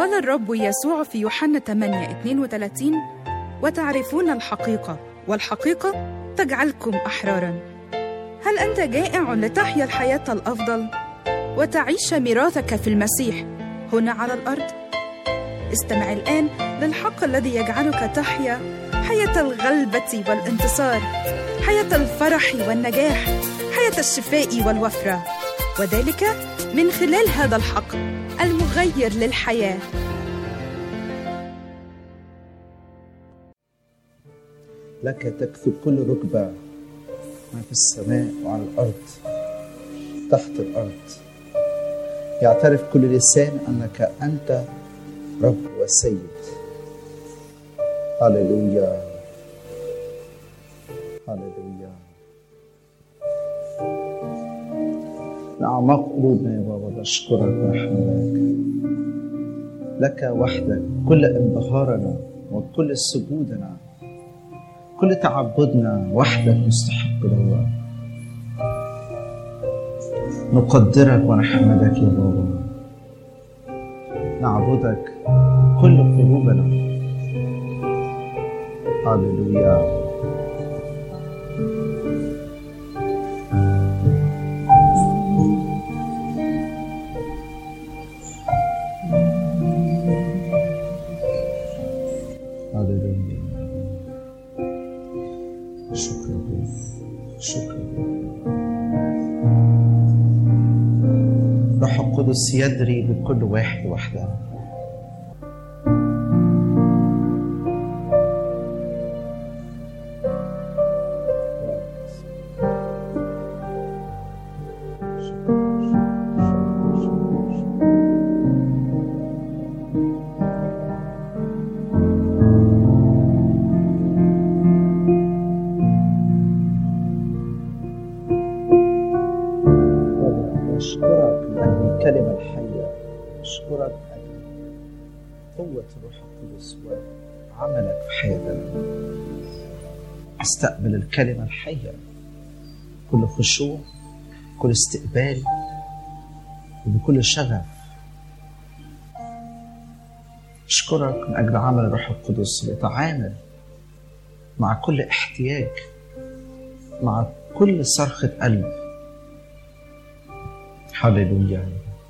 قال الرب يسوع في يوحنا 8 32 وتعرفون الحقيقة والحقيقة تجعلكم أحرارا هل أنت جائع لتحيا الحياة الأفضل وتعيش ميراثك في المسيح هنا على الأرض؟ استمع الآن للحق الذي يجعلك تحيا حياة الغلبة والانتصار حياة الفرح والنجاح حياة الشفاء والوفرة وذلك من خلال هذا الحق المغير للحياه لك تكذب كل ركبة ما في السماء وعلى الأرض تحت الأرض يعترف كل لسان أنك أنت رب وسيد هللويا هللويا من أعماق قلوبنا يا بابا نشكرك ونحمدك لك وحدك كل انبهارنا وكل سجودنا كل تعبدنا وحدك مستحق له نقدرك ونحمدك يا بابا نعبدك كل قلوبنا هللويا هللويا شكرا لك شكرا لك روح القدس يدري بكل واحد وحده بابا أشكرك من أجل الكلمة الحية أشكرك من أجل قوة الروح القدس وعملك في حياتنا استقبل الكلمة الحية كل خشوع كل استقبال وبكل شغف أشكرك من أجل عمل الروح القدس ليتعامل مع كل احتياج مع كل صرخة قلب هللويا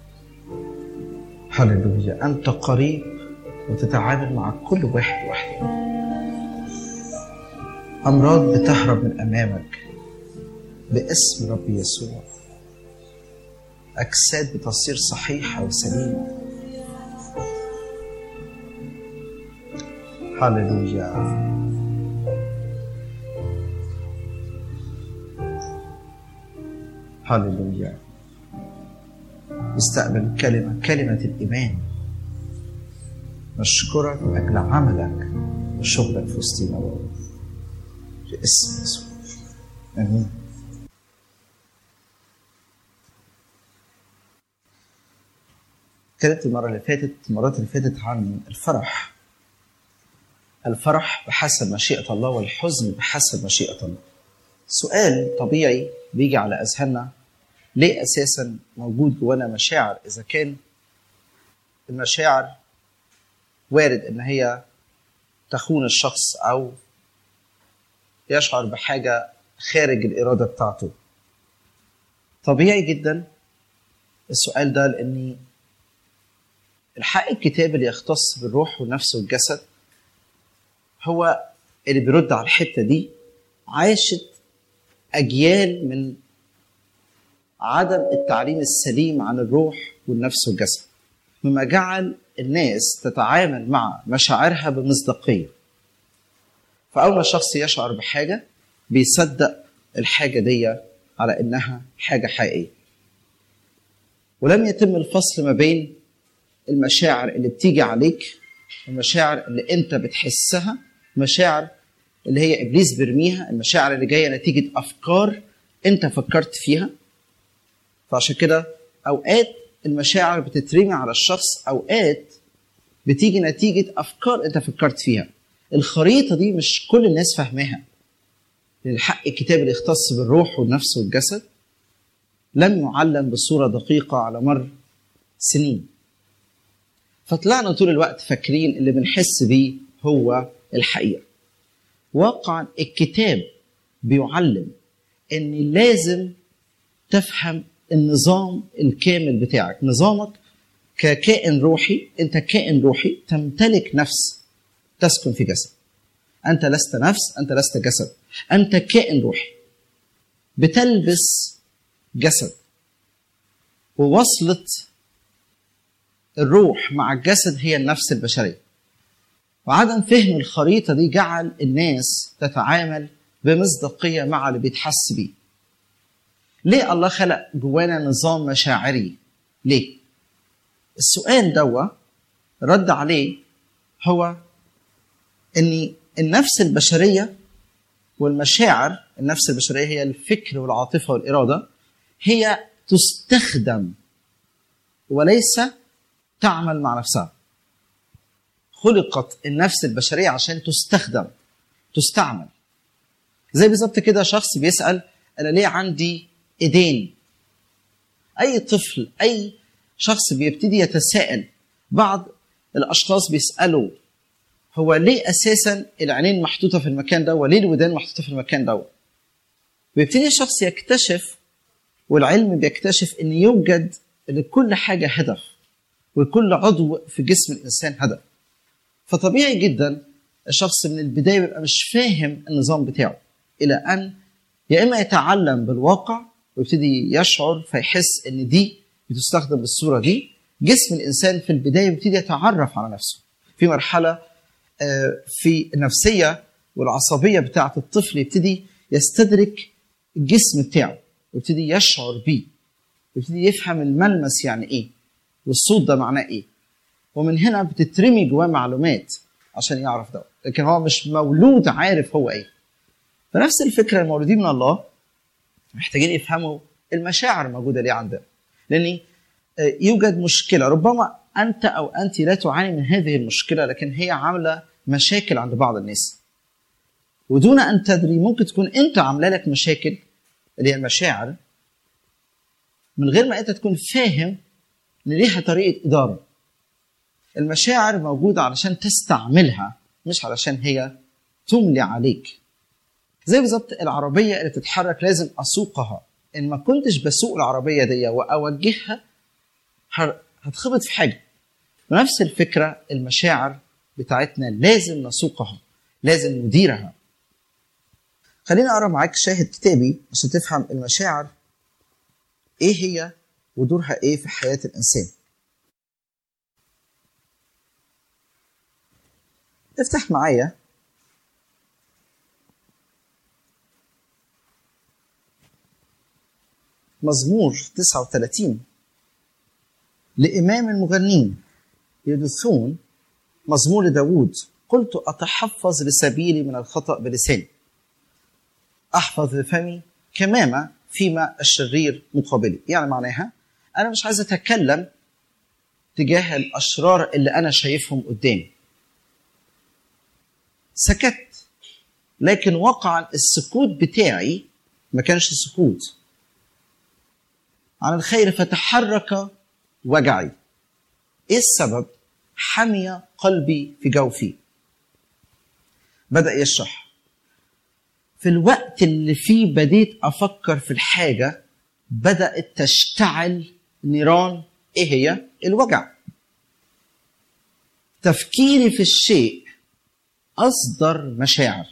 هللويا أنت قريب وتتعامل مع كل واحد وحده أمراض بتهرب من أمامك باسم رب يسوع أجساد بتصير صحيحة وسليمة هللويا هللويا استقبل كلمة كلمة الإيمان نشكرك من أجل عملك وشغلك في وسطينا بابا في اسم يسوع آمين اتكلمت المرة اللي فاتت المرات اللي فاتت عن الفرح الفرح بحسب مشيئة الله والحزن بحسب مشيئة الله سؤال طبيعي بيجي على أذهاننا ليه أساسا موجود جوانا مشاعر إذا كان المشاعر وارد إن هي تخون الشخص أو يشعر بحاجة خارج الإرادة بتاعته طبيعي جدا السؤال ده لأني الحق الكتاب اللي يختص بالروح والنفس والجسد هو اللي بيرد على الحته دي عاشت اجيال من عدم التعليم السليم عن الروح والنفس والجسد مما جعل الناس تتعامل مع مشاعرها بمصداقيه فاول ما الشخص يشعر بحاجه بيصدق الحاجه دي على انها حاجه حقيقيه ولم يتم الفصل ما بين المشاعر اللي بتيجي عليك المشاعر اللي انت بتحسها مشاعر اللي هي ابليس بيرميها المشاعر اللي جايه نتيجه افكار انت فكرت فيها فعشان كده اوقات المشاعر بتترمي على الشخص اوقات بتيجي نتيجه افكار انت فكرت فيها الخريطه دي مش كل الناس فاهماها الحق الكتاب اللي يختص بالروح والنفس والجسد لم يعلم بصوره دقيقه على مر سنين فطلعنا طول الوقت فاكرين اللي بنحس بيه هو الحقيقه واقعا الكتاب بيعلم ان لازم تفهم النظام الكامل بتاعك نظامك ككائن روحي انت كائن روحي تمتلك نفس تسكن في جسد انت لست نفس انت لست جسد انت كائن روحي بتلبس جسد ووصلة الروح مع الجسد هي النفس البشرية وعدم فهم الخريطة دي جعل الناس تتعامل بمصداقية مع اللي بيتحس بيه ليه الله خلق جوانا نظام مشاعري ليه السؤال دوا رد عليه هو ان النفس البشريه والمشاعر النفس البشريه هي الفكر والعاطفه والاراده هي تستخدم وليس تعمل مع نفسها خلقت النفس البشريه عشان تستخدم تستعمل زي بالظبط كده شخص بيسال انا ليه عندي ايدين اي طفل اي شخص بيبتدي يتساءل بعض الاشخاص بيسالوا هو ليه اساسا العينين محطوطه في المكان ده وليه الودان محطوطه في المكان ده بيبتدي الشخص يكتشف والعلم بيكتشف ان يوجد لكل حاجه هدف ولكل عضو في جسم الانسان هدف فطبيعي جدا الشخص من البدايه بيبقى مش فاهم النظام بتاعه الى ان يا اما يتعلم بالواقع ويبتدي يشعر فيحس ان دي بتستخدم بالصوره دي جسم الانسان في البدايه بيبتدي يتعرف على نفسه في مرحله في النفسيه والعصبيه بتاعه الطفل يبتدي يستدرك الجسم بتاعه ويبتدي يشعر بيه يبتدي يفهم الملمس يعني ايه والصوت ده معناه ايه ومن هنا بتترمي جواه معلومات عشان يعرف ده لكن هو مش مولود عارف هو ايه فنفس الفكره المولودين من الله محتاجين يفهموا المشاعر موجوده ليه عندنا لان يوجد مشكله ربما انت او انت لا تعاني من هذه المشكله لكن هي عامله مشاكل عند بعض الناس ودون ان تدري ممكن تكون انت عامله لك مشاكل اللي هي المشاعر من غير ما انت تكون فاهم ان ليها طريقه اداره المشاعر موجوده علشان تستعملها مش علشان هي تملي عليك زي بالظبط العربيه اللي بتتحرك لازم اسوقها ان ما كنتش بسوق العربيه دي واوجهها هتخبط في حاجه ونفس الفكره المشاعر بتاعتنا لازم نسوقها لازم نديرها خليني اقرا معاك شاهد كتابي عشان تفهم المشاعر ايه هي ودورها ايه في حياه الانسان افتح معايا مزمور 39 لإمام المغنين يدثون مزمور لداود قلت أتحفظ لسبيلي من الخطأ بلساني أحفظ لفمي كمامة فيما الشرير مقابلي يعني معناها أنا مش عايز أتكلم تجاه الأشرار اللي أنا شايفهم قدامي سكت لكن وقعا السكوت بتاعي ما كانش سكوت عن الخير فتحرك وجعي ايه السبب حمي قلبي في جوفي بدا يشرح في الوقت اللي فيه بديت افكر في الحاجه بدات تشتعل نيران ايه هي الوجع تفكيري في الشيء اصدر مشاعر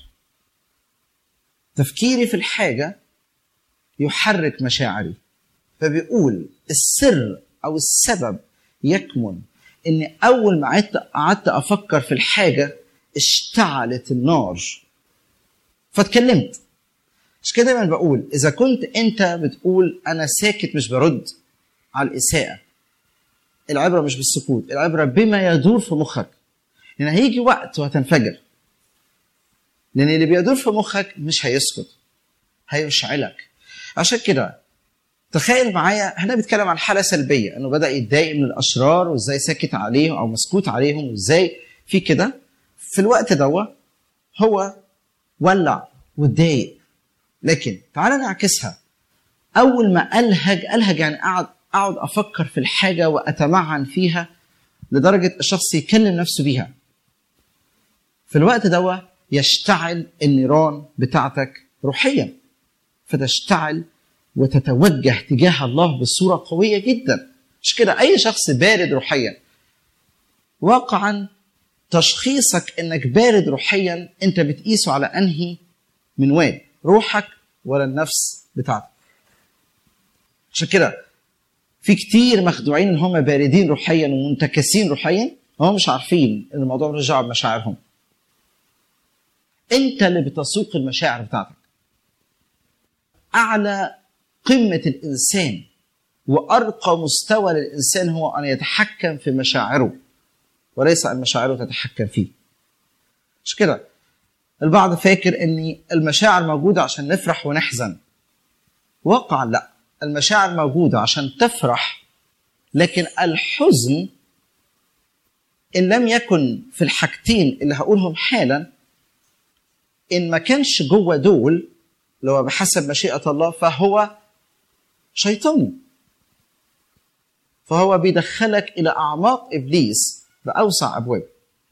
تفكيري في الحاجه يحرك مشاعري فبيقول السر او السبب يكمن ان اول ما قعدت قعدت افكر في الحاجه اشتعلت النار فاتكلمت مش كده دايما بقول اذا كنت انت بتقول انا ساكت مش برد على الاساءه العبره مش بالسكوت العبره بما يدور في مخك لان هيجي وقت وهتنفجر لان اللي بيدور في مخك مش هيسكت هيشعلك عشان كده تخيل معايا هنا بيتكلم عن حاله سلبيه انه بدا يتضايق من الاشرار وازاي ساكت عليهم او مسكوت عليهم وازاي في كده في الوقت دوا هو ولع واتضايق لكن تعال نعكسها اول ما الهج الهج يعني اقعد اقعد افكر في الحاجه واتمعن فيها لدرجه الشخص يكلم نفسه بيها في الوقت ده يشتعل النيران بتاعتك روحيا فتشتعل وتتوجه تجاه الله بصوره قويه جدا مش كده اي شخص بارد روحيا واقعا تشخيصك انك بارد روحيا انت بتقيسه على انهي منوال روحك ولا النفس بتاعتك عشان كده في كتير مخدوعين ان هم باردين روحيا ومنتكسين روحيا هم مش عارفين ان الموضوع ملوش دعوه بمشاعرهم انت اللي بتسوق المشاعر بتاعتك اعلى قمه الانسان وارقى مستوى للانسان هو ان يتحكم في مشاعره وليس ان مشاعره تتحكم فيه مش كده البعض فاكر ان المشاعر موجوده عشان نفرح ونحزن واقعا لا المشاعر موجوده عشان تفرح لكن الحزن ان لم يكن في الحاجتين اللي هقولهم حالا ان ما كانش جوه دول اللي هو بحسب مشيئه الله فهو شيطاني فهو بيدخلك الى اعماق ابليس باوسع ابواب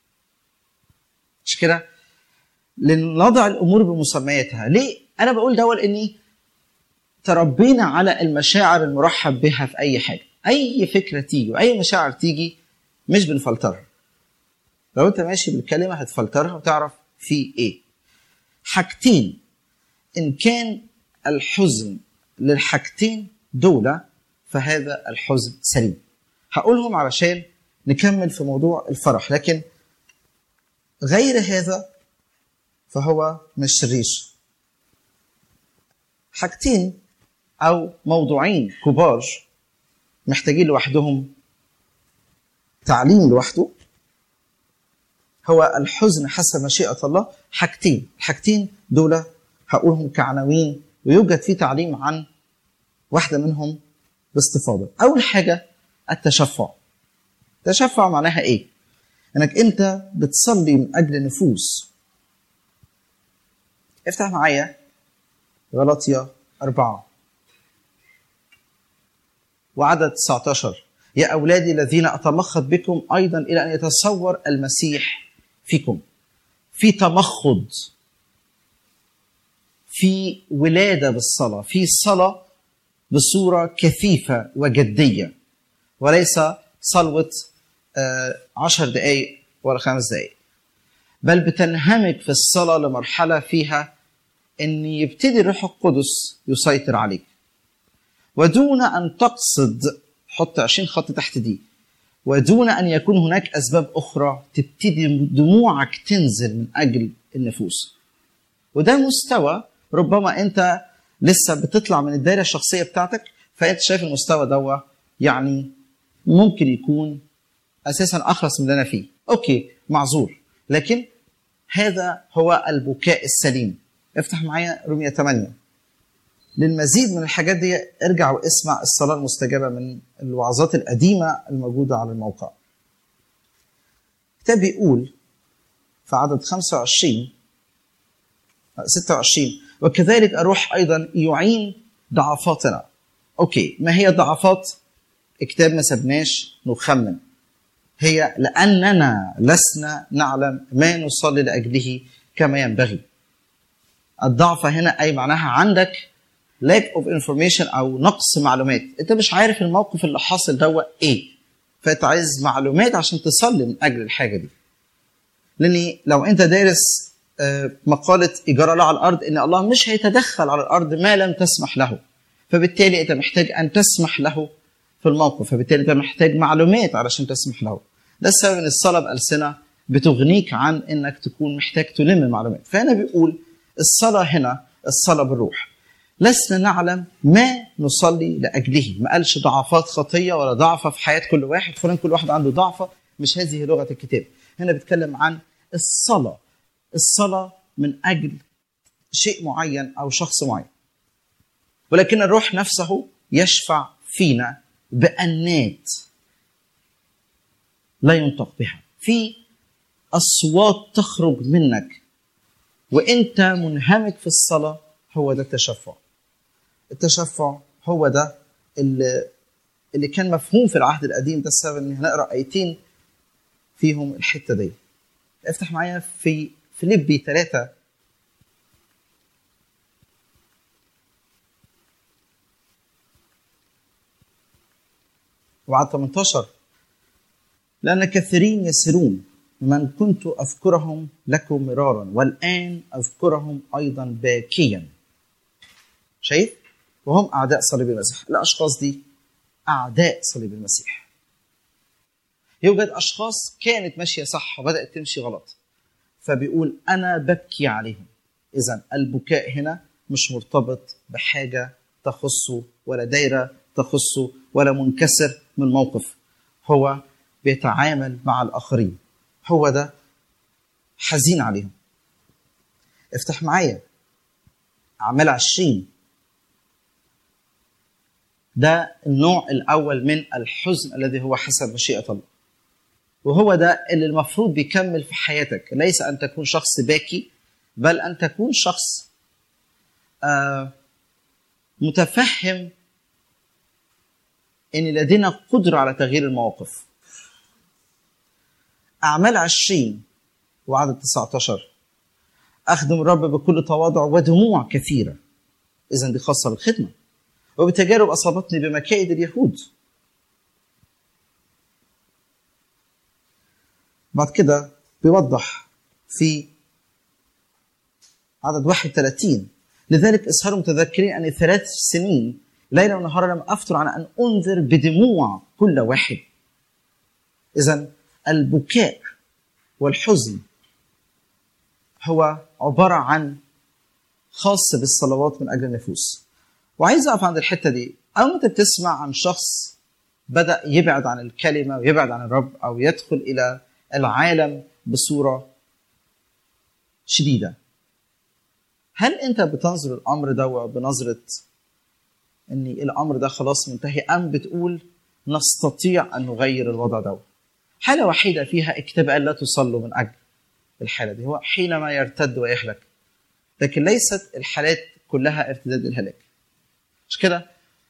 مش كده لنضع الامور بمسمياتها ليه انا بقول ده لاني تربينا على المشاعر المرحب بها في اي حاجه اي فكره تيجي واي مشاعر تيجي مش بنفلترها لو انت ماشي بالكلمه هتفلترها وتعرف في ايه حاجتين ان كان الحزن للحاجتين دول فهذا الحزن سليم هقولهم علشان نكمل في موضوع الفرح لكن غير هذا فهو مش شرير حاجتين او موضوعين كبار محتاجين لوحدهم تعليم لوحده هو الحزن حسب مشيئة الله حاجتين الحاجتين دول هقولهم كعناوين ويوجد في تعليم عن واحدة منهم باستفاضة أول حاجة التشفع التشفع معناها إيه؟ إنك أنت بتصلي من أجل نفوس افتح معايا غلطية أربعة وعدد 19 يا أولادي الذين أتمخض بكم أيضا إلى أن يتصور المسيح فيكم في تمخض في ولادة بالصلاة في صلاة بصورة كثيفة وجدية وليس صلوة عشر دقايق ولا خمس دقايق بل بتنهمك في الصلاة لمرحلة فيها أن يبتدي الروح القدس يسيطر عليك ودون أن تقصد حط 20 خط تحت دي ودون أن يكون هناك أسباب أخرى تبتدي دموعك تنزل من أجل النفوس وده مستوى ربما أنت لسه بتطلع من الدائرة الشخصية بتاعتك فأنت شايف المستوى ده يعني ممكن يكون أساسا أخلص من اللي أنا فيه أوكي معذور لكن هذا هو البكاء السليم افتح معايا رومية 8 للمزيد من الحاجات دي ارجع واسمع الصلاة المستجابة من الوعظات القديمة الموجودة على الموقع الكتاب بيقول في عدد 25 26 وكذلك الروح أيضا يعين ضعفاتنا أوكي ما هي الضعفات الكتاب ما سبناش نخمن هي لأننا لسنا نعلم ما نصلي لأجله كما ينبغي الضعف هنا أي معناها عندك lack of information أو نقص معلومات أنت مش عارف الموقف اللي حاصل ده إيه فأنت عايز معلومات عشان تصلي من أجل الحاجة دي لأن لو أنت دارس مقالة إيجار الله على الأرض إن الله مش هيتدخل على الأرض ما لم تسمح له فبالتالي أنت محتاج أن تسمح له في الموقف فبالتالي أنت محتاج معلومات علشان تسمح له ده السبب ان الصلاه بألسنة بتغنيك عن انك تكون محتاج تلم معلومات فهنا بيقول الصلاه هنا الصلاه بالروح لسنا نعلم ما نصلي لاجله ما قالش ضعفات خطيه ولا ضعفه في حياه كل واحد فلان كل واحد عنده ضعفه مش هذه لغه الكتاب هنا بيتكلم عن الصلاه الصلاه من اجل شيء معين او شخص معين ولكن الروح نفسه يشفع فينا بأنات لا ينطق بها في أصوات تخرج منك وأنت منهمك في الصلاة هو ده التشفع التشفع هو ده اللي, اللي كان مفهوم في العهد القديم ده السبب ان هنقرا ايتين فيهم الحته دي افتح معايا في فيليبي 3 وعلى 18 لأن كثيرين يسرون من كنت أذكرهم لكم مرارا والآن أذكرهم أيضا باكيا شايف؟ وهم أعداء صليب المسيح الأشخاص دي أعداء صليب المسيح يوجد أشخاص كانت ماشية صح وبدأت تمشي غلط فبيقول أنا ببكي عليهم إذا البكاء هنا مش مرتبط بحاجة تخصه ولا دايرة تخصه ولا منكسر من موقف هو بيتعامل مع الآخرين هو ده حزين عليهم افتح معايا أعمال عشرين ده النوع الأول من الحزن الذي هو حسب مشيئة الله وهو ده اللي المفروض بيكمل في حياتك ليس أن تكون شخص باكي بل أن تكون شخص آه متفهم ان لدينا قدره على تغيير المواقف اعمال عشرين وعدد 19 اخدم الرب بكل تواضع ودموع كثيره اذا دي خاصه بالخدمه وبتجارب اصابتني بمكائد اليهود بعد كده بيوضح في عدد 31 لذلك اسهروا متذكرين اني ثلاث سنين ليلا ونهارا لم افتر عن ان انذر بدموع كل واحد اذا البكاء والحزن هو عباره عن خاص بالصلوات من اجل النفوس وعايز اقف عند الحته دي اول ما انت بتسمع عن شخص بدا يبعد عن الكلمه ويبعد عن الرب او يدخل الى العالم بصوره شديده هل انت بتنظر الامر ده بنظره ان الامر ده خلاص منتهي ام بتقول نستطيع ان نغير الوضع ده حاله وحيده فيها الكتاب قال لا تصلوا من اجل الحاله دي هو حينما يرتد ويهلك لكن ليست الحالات كلها ارتداد الهلاك مش كده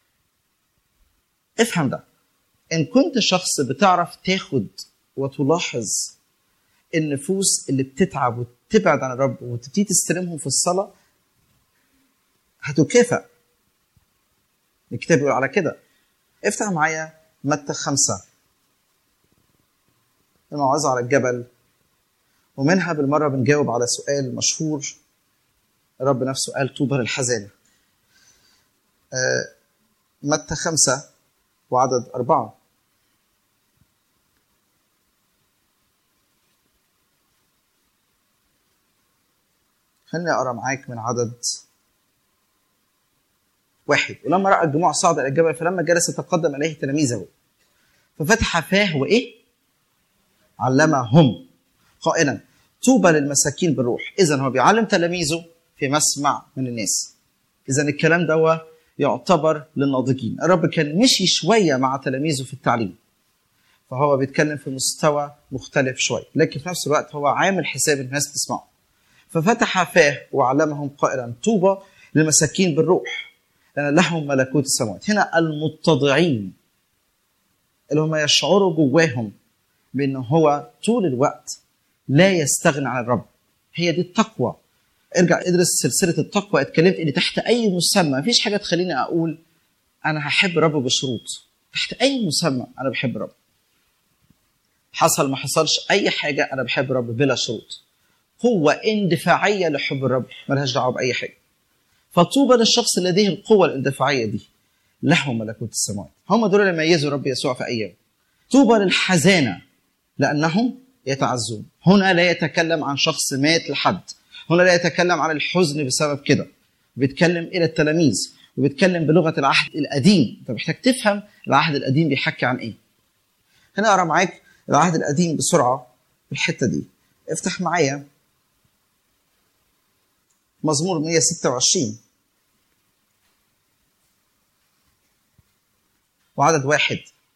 افهم ده ان كنت شخص بتعرف تاخد وتلاحظ النفوس اللي بتتعب وتبعد عن الرب وتبتدي تستلمهم في الصلاه هتكافئ الكتاب بيقول على كده افتح معايا متى خمسة الموعظة على الجبل ومنها بالمرة بنجاوب على سؤال مشهور الرب نفسه قال طوبى للحزانة متى خمسة وعدد أربعة خليني أقرأ معاك من عدد واحد ولما راى الجموع صعد الى الجبل فلما جلس تقدم اليه تلاميذه ففتح فاه وايه؟ علمهم قائلا طوبى للمساكين بالروح اذا هو بيعلم تلاميذه في مسمع من الناس اذا الكلام ده يعتبر للناضجين الرب كان مشي شويه مع تلاميذه في التعليم فهو بيتكلم في مستوى مختلف شويه لكن في نفس الوقت هو عامل حساب الناس تسمعه ففتح فاه وعلمهم قائلا طوبى للمساكين بالروح لأن لهم ملكوت السماوات هنا المتضعين اللي هم يشعروا جواهم بأن هو طول الوقت لا يستغنى عن الرب هي دي التقوى ارجع ادرس سلسلة التقوى اتكلمت ان تحت اي مسمى مفيش حاجة تخليني اقول انا هحب الرب بشروط تحت اي مسمى انا بحب الرب حصل ما حصلش اي حاجة انا بحب الرب بلا شروط قوة اندفاعية لحب الرب ملهاش دعوة بأي حاجة فطوبى للشخص اللي لديه القوة الاندفاعية دي له ملكوت السماوات هم دول اللي ميزوا رب يسوع في أيام طوبى للحزانة لأنهم يتعزون هنا لا يتكلم عن شخص مات لحد هنا لا يتكلم عن الحزن بسبب كده بيتكلم إلى التلاميذ وبيتكلم بلغة العهد القديم أنت محتاج تفهم العهد القديم بيحكي عن إيه هنا أقرأ معاك العهد القديم بسرعة في الحتة دي افتح معايا مزمور 126 وعدد واحد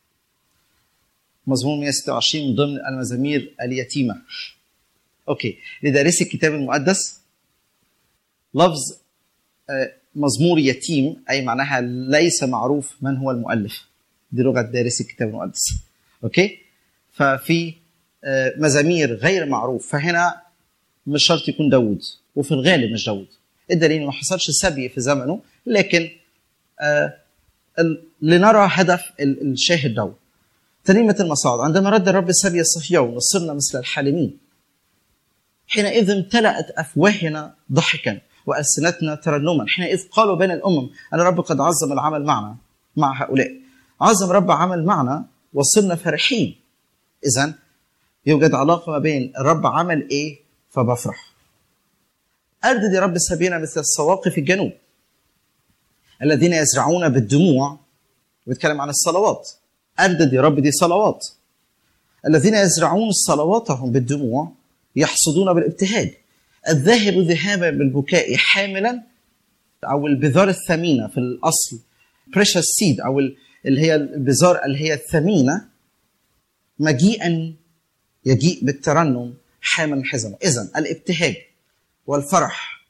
مزمور 126 من ضمن المزامير اليتيمة أوكي لدارسي الكتاب المقدس لفظ مزمور يتيم أي معناها ليس معروف من هو المؤلف دي لغة دارسي الكتاب المقدس أوكي ففي آه، مزامير غير معروف فهنا مش شرط يكون داوود وفي الغالب مش داوود الدليل إنه ما حصلش سبي في زمنه لكن آه، ال- لنرى هدف ال- الشاهد داود ترنيمة المصاعد عندما رد الرب السبي الصهيون وصرنا مثل الحالمين حينئذ امتلأت أفواهنا ضحكا وألسنتنا ترنما حينئذ قالوا بين الأمم أن الرب قد عظم العمل معنا مع هؤلاء عظم رب عمل معنا وصرنا فرحين إذا يوجد علاقة ما بين الرب عمل إيه فبفرح أردد يا رب سبينا مثل السواقي في الجنوب الذين يزرعون بالدموع بيتكلم عن الصلوات أردد يا رب دي صلوات الذين يزرعون صلواتهم بالدموع يحصدون بالابتهاج الذاهب ذهابا بالبكاء حاملا او البذار الثمينه في الاصل precious seed او ال- اللي هي البذار اللي هي الثمينه مجيئا يجيء بالترنم حاملا حزمه اذا الابتهاج والفرح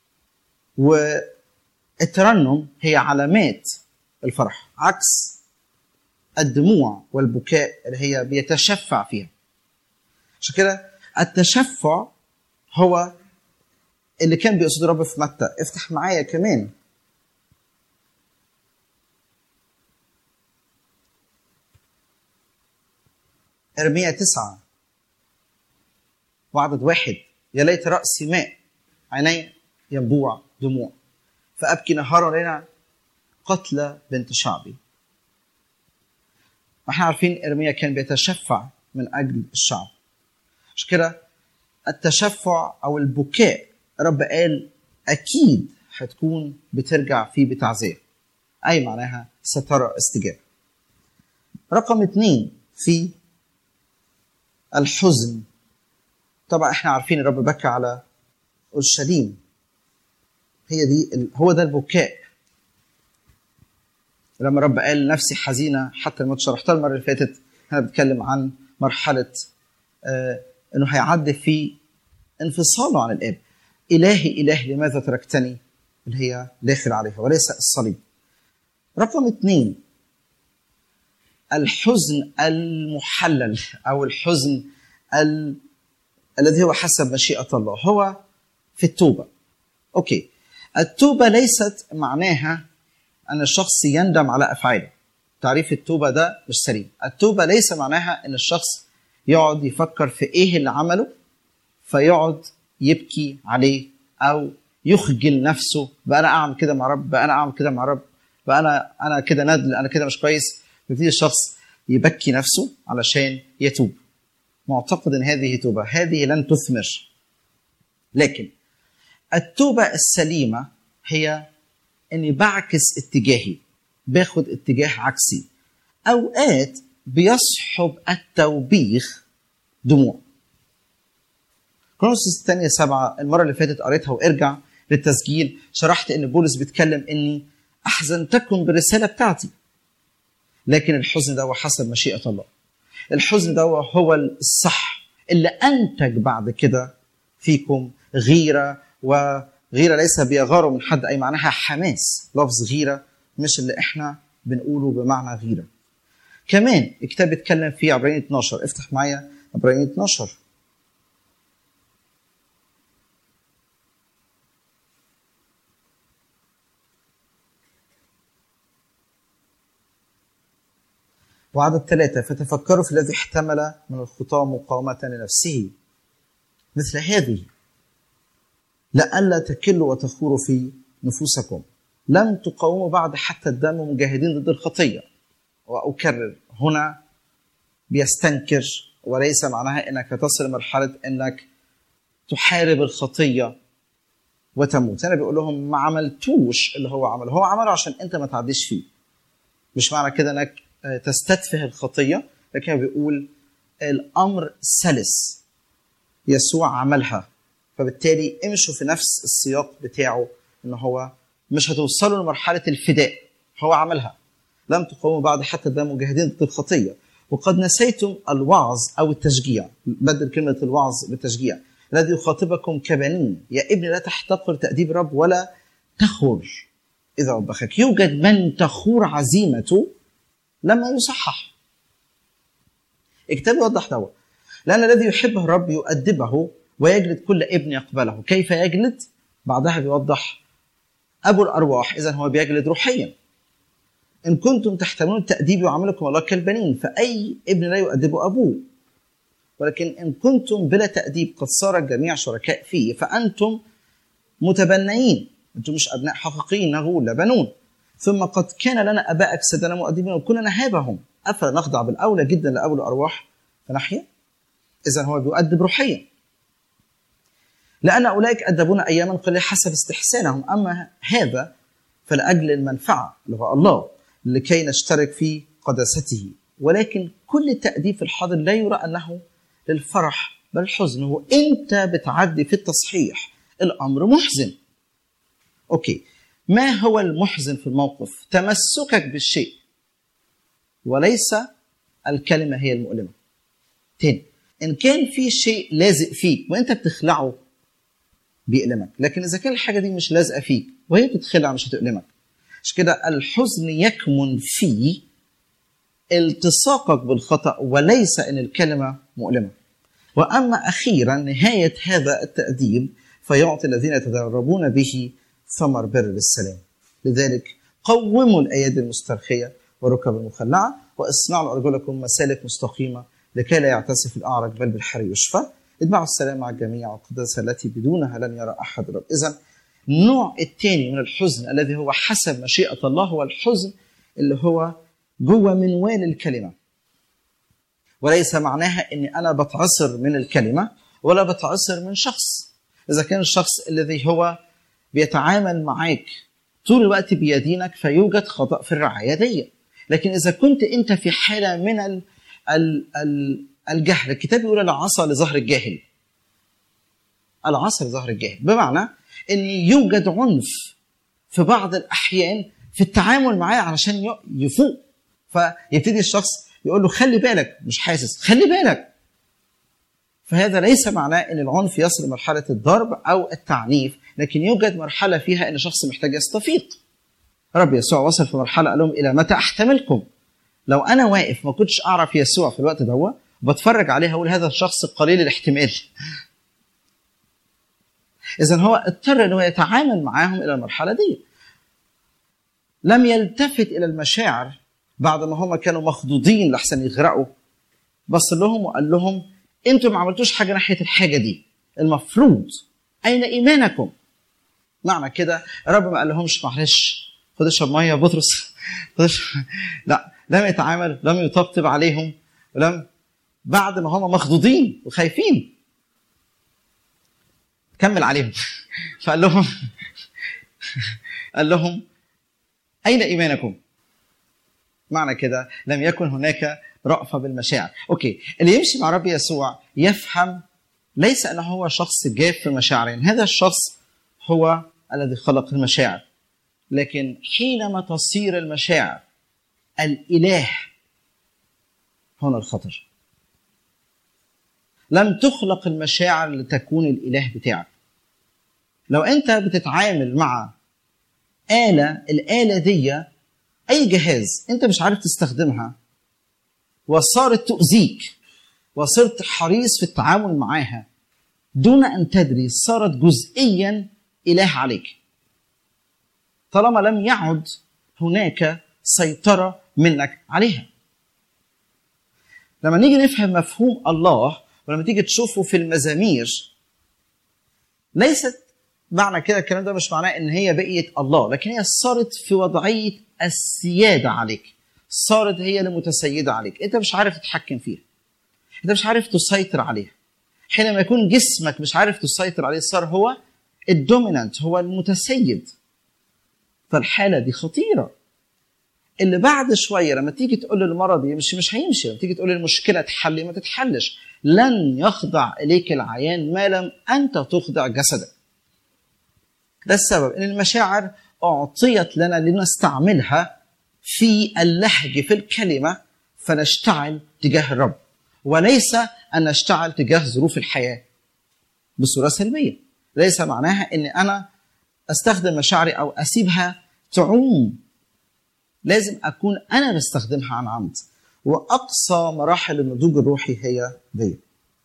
والترنم هي علامات الفرح عكس الدموع والبكاء اللي هي بيتشفع فيها عشان كده التشفع هو اللي كان بيقصده الرب في متى افتح معايا كمان ارميا تسعة وعدد واحد يا ليت رأسي ماء عيني ينبوع دموع فأبكي نهارا وليلا قتل بنت شعبي واحنا عارفين ارميا كان بيتشفع من اجل الشعب عشان كده التشفع او البكاء رب قال اكيد هتكون بترجع فيه بتعزيه اي معناها سترى استجابه رقم اثنين في الحزن طبعا احنا عارفين الرب بكى على اورشليم هي دي ال- هو ده البكاء لما الرب قال نفسي حزينه حتى لما شرحتها المره اللي فاتت احنا بنتكلم عن مرحله آه انه هيعدي في انفصاله عن الاب الهي اله لماذا تركتني اللي هي داخل عليها وليس الصليب رقم اثنين الحزن المحلل او الحزن ال... الذي هو حسب مشيئه الله هو في التوبه اوكي التوبه ليست معناها ان الشخص يندم على افعاله تعريف التوبه ده مش سليم التوبه ليس معناها ان الشخص يقعد يفكر في ايه اللي عمله فيقعد يبكي عليه او يخجل نفسه بقى انا اعمل كده مع رب بقى انا اعمل كده مع رب بقى انا انا كده ندل انا كده مش كويس يبتدي الشخص يبكي نفسه علشان يتوب معتقد ان هذه توبه هذه لن تثمر لكن التوبه السليمه هي اني بعكس اتجاهي باخد اتجاه عكسي اوقات بيصحب التوبيخ دموع كرونسوس الثانية سبعة المرة اللي فاتت قريتها وارجع للتسجيل شرحت ان بولس بيتكلم اني احزنتكم بالرسالة بتاعتي لكن الحزن ده هو حسب مشيئة الله الحزن ده هو الصح اللي انتج بعد كده فيكم غيرة وغيرة ليس بيغاروا من حد اي معناها حماس لفظ غيرة مش اللي احنا بنقوله بمعنى غيرة كمان الكتاب بيتكلم في عبرانيين 12 افتح معايا عبرانيين 12 وعدد ثلاثة فتفكروا في الذي احتمل من الخطاة مقاومة لنفسه مثل هذه لئلا تكلوا وتخوروا في نفوسكم لم تقاوموا بعد حتى الدم مجاهدين ضد الخطية وأكرر هنا بيستنكر وليس معناها انك تصل لمرحله انك تحارب الخطيه وتموت هنا بيقول لهم ما عملتوش اللي هو عمله هو عمله عشان انت ما تعديش فيه مش معنى كده انك تستتفه الخطيه لكن بيقول الامر سلس يسوع عملها فبالتالي امشوا في نفس السياق بتاعه ان هو مش هتوصلوا لمرحله الفداء هو عملها لم تقوموا بعد حتى الدم مجاهدين ضد الخطيه وقد نسيتم الوعظ او التشجيع بدل كلمه الوعظ بالتشجيع الذي يخاطبكم كبنين يا ابني لا تحتقر تاديب رب ولا تخر اذا وبخك يوجد من تخور عزيمته لما يصحح الكتاب يوضح دوت لأن الذي يحبه الرب يؤدبه ويجلد كل ابن يقبله كيف يجلد؟ بعدها بيوضح أبو الأرواح إذا هو بيجلد روحيا إن كنتم تحتملون التأديب يعاملكم الله كالبنين فأي ابن لا يؤدب أبوه ولكن إن كنتم بلا تأديب قد صار الجميع شركاء فيه فأنتم متبنيين أنتم مش أبناء حقيقيين نغول لا بنون ثم قد كان لنا اباء اجسادنا مؤدبين وكنا نهابهم افلا نخضع بالاولى جدا لابو الارواح فنحيا اذا هو بيؤدب روحيا لان اولئك ادبونا اياما قليله حسب استحسانهم اما هذا فلاجل المنفعه اللي هو الله لكي نشترك في قداسته ولكن كل التاديب في الحاضر لا يرى انه للفرح بل الحزن وانت بتعدي في التصحيح الامر محزن اوكي ما هو المحزن في الموقف تمسكك بالشيء وليس الكلمة هي المؤلمة تاني إن كان في شيء لازق فيك وأنت بتخلعه بيألمك لكن إذا كان الحاجة دي مش لازقة فيك وهي بتتخلع مش هتؤلمك مش كده الحزن يكمن في التصاقك بالخطأ وليس إن الكلمة مؤلمة وأما أخيرا نهاية هذا التأديب فيعطي الذين يتدربون به ثمر بر للسلام لذلك قوموا الايادي المسترخيه والركب المخلعه واصنعوا ارجلكم مسالك مستقيمه لكي لا يعتسف الاعرج بل بالحر يشفى اتبعوا السلام مع الجميع والقداسه التي بدونها لن يرى احد رب اذا النوع الثاني من الحزن الذي هو حسب مشيئه الله هو الحزن اللي هو جوه منوال الكلمه وليس معناها اني انا بتعصر من الكلمه ولا بتعصر من شخص اذا كان الشخص الذي هو بيتعامل معاك طول الوقت بيدينك فيوجد خطأ في الرعاية دي لكن إذا كنت أنت في حالة من ال ال ال الجهل الكتاب يقول العصا لظهر الجاهل العصا لظهر الجاهل بمعنى أن يوجد عنف في بعض الأحيان في التعامل معاه علشان يفوق فيبتدي الشخص يقول له خلي بالك مش حاسس خلي بالك فهذا ليس معناه ان العنف يصل لمرحله الضرب او التعنيف لكن يوجد مرحله فيها ان شخص محتاج يستفيق رب يسوع وصل في مرحله قال لهم الى متى احتملكم لو انا واقف ما كنتش اعرف يسوع في الوقت ده بتفرج عليه هقول هذا الشخص قليل الاحتمال اذا هو اضطر انه يتعامل معاهم الى المرحله دي لم يلتفت الى المشاعر بعد ما هم كانوا مخضوضين لحسن يغرقوا بص لهم وقال لهم انتوا ما عملتوش حاجه ناحيه الحاجه دي المفروض اين ايمانكم معنى كده الرب ما قال لهمش معلش خد اشرب ميه يا بطرس خد لا لم يتعامل لم يطبطب عليهم ولم بعد ما هم مخضوضين وخايفين كمل عليهم فقال لهم قال لهم اين ايمانكم معنى كده لم يكن هناك رأفة بالمشاعر أوكي اللي يمشي مع رب يسوع يفهم ليس أنه هو شخص جاف في المشاعر يعني هذا الشخص هو الذي خلق المشاعر لكن حينما تصير المشاعر الإله هنا الخطر لم تخلق المشاعر لتكون الإله بتاعك لو أنت بتتعامل مع آلة الآلة دي أي جهاز أنت مش عارف تستخدمها وصارت تؤذيك وصرت حريص في التعامل معاها دون ان تدري صارت جزئيا اله عليك طالما لم يعد هناك سيطره منك عليها لما نيجي نفهم مفهوم الله ولما تيجي تشوفه في المزامير ليست معنى كده الكلام ده مش معناه ان هي بقيت الله لكن هي صارت في وضعيه السياده عليك صارت هي المتسيده عليك انت مش عارف تتحكم فيها انت مش عارف تسيطر عليها حينما يكون جسمك مش عارف تسيطر عليه صار هو الدومينانت هو المتسيد فالحاله دي خطيره اللي بعد شويه لما تيجي تقول للمرض يمشي مش هيمشي لما تيجي تقول المشكله تحل ما تتحلش لن يخضع اليك العيان ما لم انت تخضع جسدك ده السبب ان المشاعر اعطيت لنا لنستعملها في اللهج في الكلمه فنشتعل تجاه الرب وليس ان نشتعل تجاه ظروف الحياه بصوره سلبيه ليس معناها ان انا استخدم مشاعري او اسيبها تعوم لازم اكون انا بستخدمها عن عمد واقصى مراحل النضوج الروحي هي دي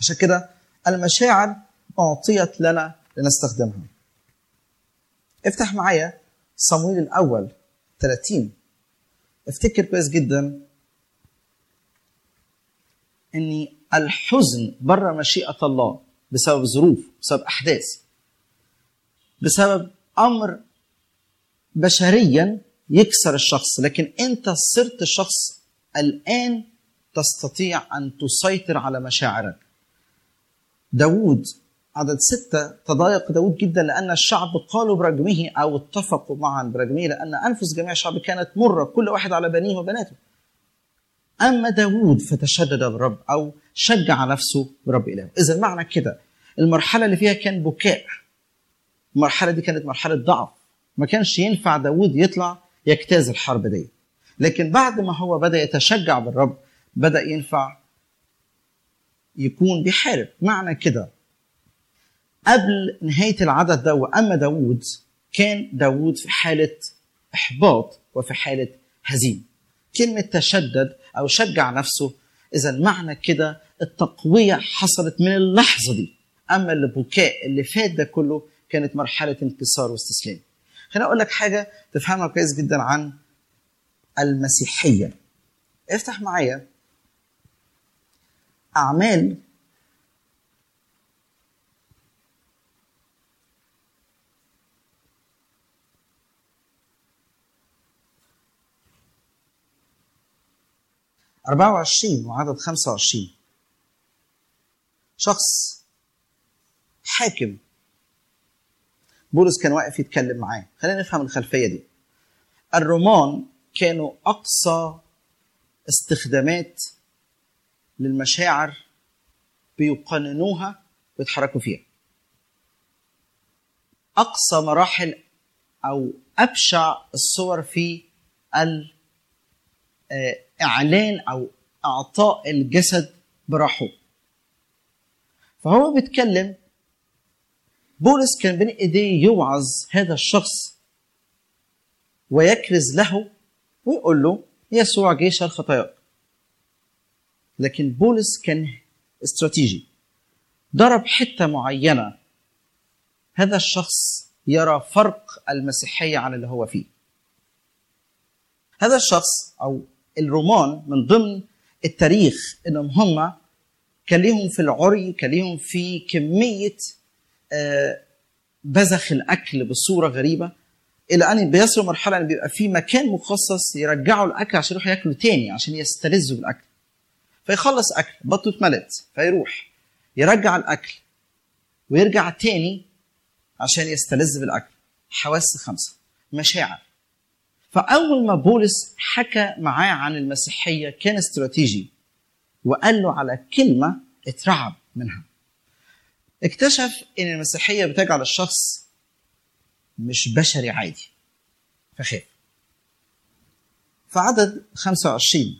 عشان كده المشاعر أعطيت لنا لنستخدمها افتح معايا صمويل الأول 30 افتكر كويس جدا ان الحزن بره مشيئه الله بسبب ظروف بسبب احداث بسبب امر بشريا يكسر الشخص لكن انت صرت شخص الان تستطيع ان تسيطر على مشاعرك داود عدد ستة تضايق داود جدا لأن الشعب قالوا برجمه أو اتفقوا معا برجمه لأن أنفس جميع الشعب كانت مرة كل واحد على بنيه وبناته أما داود فتشدد بالرب أو شجع نفسه برب إله إذا معنى كده المرحلة اللي فيها كان بكاء المرحلة دي كانت مرحلة ضعف ما كانش ينفع داود يطلع يجتاز الحرب دي لكن بعد ما هو بدأ يتشجع بالرب بدأ ينفع يكون بيحارب معنى كده قبل نهاية العدد ده وأما داود كان داود في حالة إحباط وفي حالة هزيمة كلمة تشدد أو شجع نفسه إذا معنى كده التقوية حصلت من اللحظة دي أما البكاء اللي فات ده كله كانت مرحلة انكسار واستسلام خليني أقول لك حاجة تفهمها كويس جدا عن المسيحية افتح معايا أعمال أربعة وعشرين وعدد خمسة وعشرين شخص حاكم بولس كان واقف يتكلم معاه خلينا نفهم الخلفية دي الرومان كانوا أقصى استخدامات للمشاعر بيقننوها ويتحركوا فيها أقصى مراحل أو أبشع الصور في إعلان أو إعطاء الجسد براحه فهو بيتكلم بولس كان بين ايديه يوعظ هذا الشخص ويكرز له ويقول له يسوع جيش الخطايا لكن بولس كان استراتيجي ضرب حتة معينة هذا الشخص يرى فرق المسيحية عن اللي هو فيه هذا الشخص أو الرومان من ضمن التاريخ انهم هم كان ليهم في العري كان ليهم في كميه بذخ الاكل بصوره غريبه الى ان بيصلوا مرحله ان بيبقى في مكان مخصص يرجعوا الاكل عشان يروحوا ياكلوا تاني عشان يستلذوا بالاكل فيخلص اكل بطنه اتملت فيروح يرجع الاكل ويرجع تاني عشان يستلذ بالاكل حواس خمسه مشاعر فأول ما بولس حكى معاه عن المسيحية كان استراتيجي وقال له على كلمة اترعب منها اكتشف ان المسيحية بتجعل الشخص مش بشري عادي فخاف فعدد 25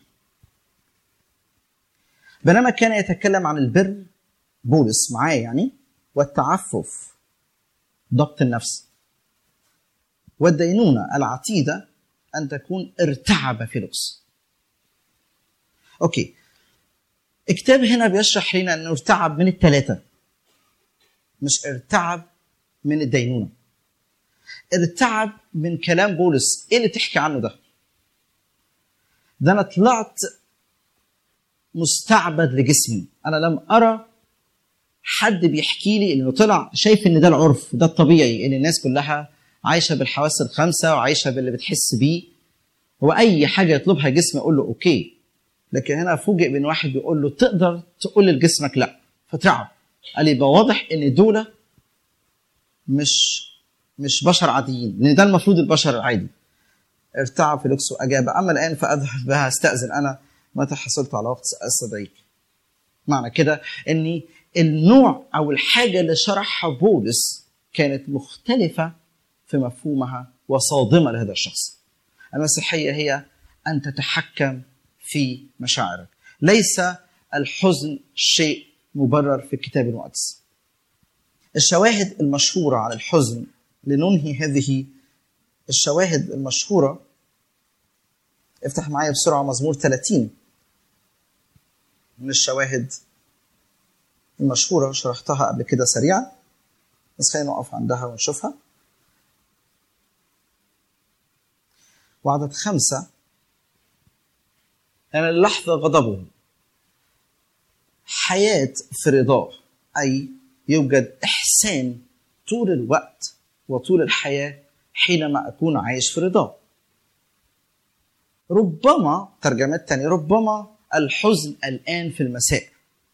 بينما كان يتكلم عن البر بولس معاه يعني والتعفف ضبط النفس والدينونة العتيدة أن تكون ارتعب فيلوس أوكي الكتاب هنا بيشرح لنا أنه ارتعب من الثلاثة مش ارتعب من الدينونة ارتعب من كلام بولس ايه اللي تحكي عنه ده ده انا طلعت مستعبد لجسمي انا لم ارى حد بيحكي لي انه طلع شايف ان ده العرف ده الطبيعي ان الناس كلها عايشه بالحواس الخمسه وعايشه باللي بتحس بيه هو اي حاجه يطلبها جسمي اقول له اوكي لكن هنا فوجئ بان واحد بيقول له تقدر تقول لجسمك لا فترعب قال يبقى واضح ان دول مش مش بشر عاديين لان ده المفروض البشر العادي ارتعب فيليكس واجاب اما الان فاذهب بها استاذن انا متى حصلت على وقت استدعيك معنى كده ان النوع او الحاجه اللي شرحها بولس كانت مختلفه في مفهومها وصادمه لهذا الشخص المسيحيه هي ان تتحكم في مشاعرك ليس الحزن شيء مبرر في الكتاب المقدس الشواهد المشهوره عن الحزن لننهي هذه الشواهد المشهوره افتح معايا بسرعه مزمور 30 من الشواهد المشهورة شرحتها قبل كده سريعا بس خلينا نقف عندها ونشوفها وعدد خمسة يعني اللحظة غضبه حياة في رضاه أي يوجد إحسان طول الوقت وطول الحياة حينما أكون عايش في رضاه ربما ترجمات تانية ربما الحزن الآن في المساء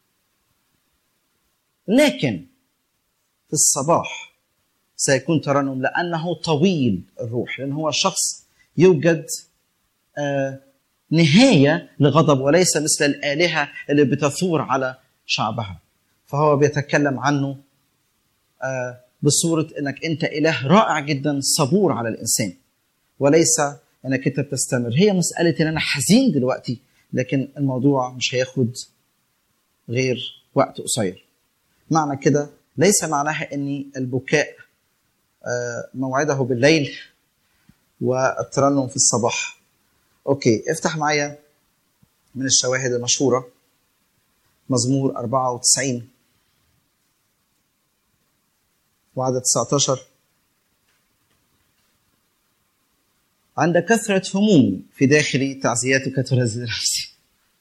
لكن في الصباح سيكون ترنم لأنه طويل الروح لأن هو شخص يوجد آه نهاية لغضب وليس مثل الآلهة اللي بتثور على شعبها فهو بيتكلم عنه آه بصورة أنك أنت إله رائع جدا صبور على الإنسان وليس أنك أنت بتستمر هي مسألة أن أنا حزين دلوقتي لكن الموضوع مش هياخد غير وقت قصير معنى كده ليس معناها أن البكاء آه موعده بالليل والترنم في الصباح اوكي افتح معايا من الشواهد المشهورة مزمور 94 وعدد 19 عند كثرة همومي في داخلي تعزياتك تلذذ نفسي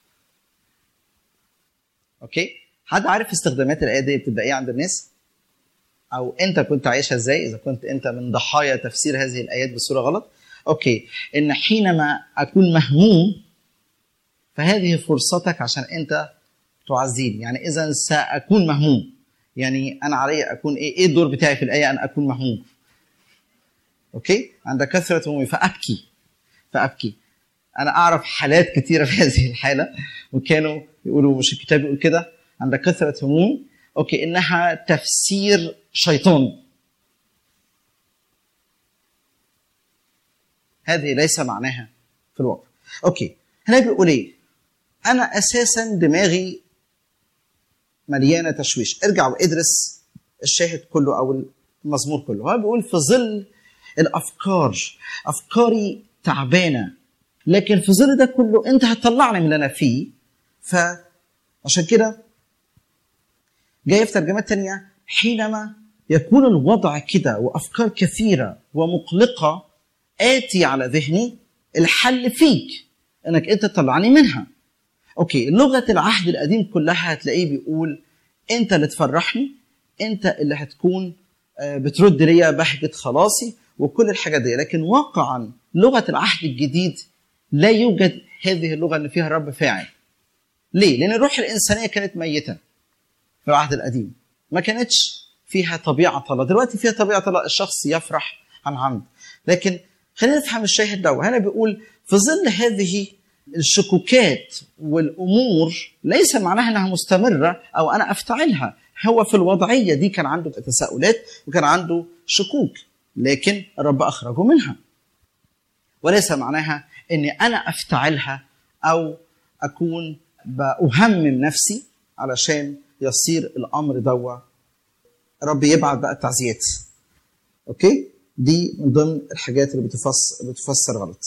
اوكي حد عارف استخدامات الآية دي بتبقى ايه عند الناس؟ او انت كنت عايشها ازاي اذا كنت انت من ضحايا تفسير هذه الايات بصوره غلط اوكي ان حينما اكون مهموم فهذه فرصتك عشان انت تعزيني يعني اذا ساكون مهموم يعني انا علي اكون ايه ايه الدور بتاعي في الايه ان اكون مهموم اوكي عند كثره همومي فابكي فابكي انا اعرف حالات كثيره في هذه الحاله وكانوا يقولوا مش الكتاب يقول كده عند كثره همومي اوكي انها تفسير شيطان هذه ليس معناها في الواقع اوكي هنا بيقول ايه انا اساسا دماغي مليانه تشويش ارجع وادرس الشاهد كله او المزمور كله هو بيقول في ظل الافكار افكاري تعبانه لكن في ظل ده كله انت هتطلعني من اللي انا فيه فعشان كده جاي في ترجمات تانية حينما يكون الوضع كده وافكار كثيره ومقلقه اتي على ذهني الحل فيك انك انت تطلعني منها اوكي لغه العهد القديم كلها هتلاقيه بيقول انت اللي تفرحني انت اللي هتكون بترد ليا بهجه خلاصي وكل الحاجات دي لكن واقعا لغه العهد الجديد لا يوجد هذه اللغه اللي فيها الرب فاعل ليه لان الروح الانسانيه كانت ميته في العهد القديم ما كانتش فيها طبيعه الله دلوقتي فيها طبيعه الله الشخص يفرح عن عمد لكن خلينا نفهم الشاهد ده هنا بيقول في ظل هذه الشكوكات والامور ليس معناها انها مستمره او انا افتعلها هو في الوضعيه دي كان عنده تساؤلات وكان عنده شكوك لكن الرب اخرجه منها وليس معناها اني انا افتعلها او اكون بأهمم نفسي علشان يصير الامر دوا رب يبعت بقى التعزيات اوكي دي من ضمن الحاجات اللي بتفسر بتفسر غلط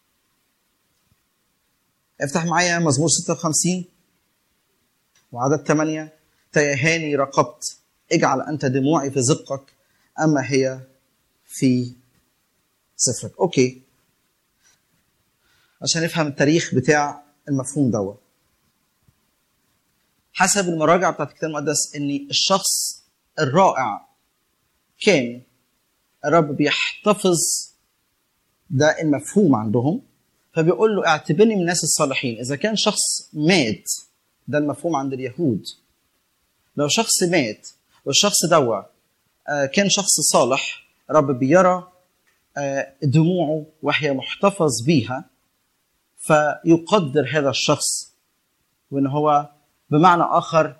افتح معايا مزمور 56 وعدد 8 تيهاني رقبت اجعل انت دموعي في زقك اما هي في سفرك اوكي عشان نفهم التاريخ بتاع المفهوم دوت حسب المراجع بتاعت الكتاب المقدس ان الشخص الرائع كان الرب بيحتفظ ده المفهوم عندهم فبيقول له اعتبرني من الناس الصالحين اذا كان شخص مات ده المفهوم عند اليهود لو شخص مات والشخص دوا كان شخص صالح رب بيرى دموعه وهي محتفظ بيها فيقدر هذا الشخص وان هو بمعنى اخر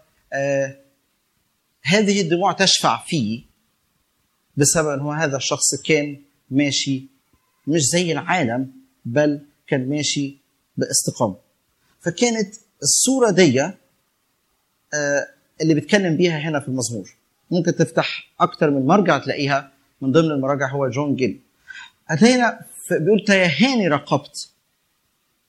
هذه الدموع تشفع فيه بسبب ان هو هذا الشخص كان ماشي مش زي العالم بل كان ماشي باستقامه فكانت الصوره دي اللي بيتكلم بيها هنا في المزمور ممكن تفتح اكتر من مرجع تلاقيها من ضمن المراجع هو جون جيل هتلاقينا بيقول تيهاني رقبت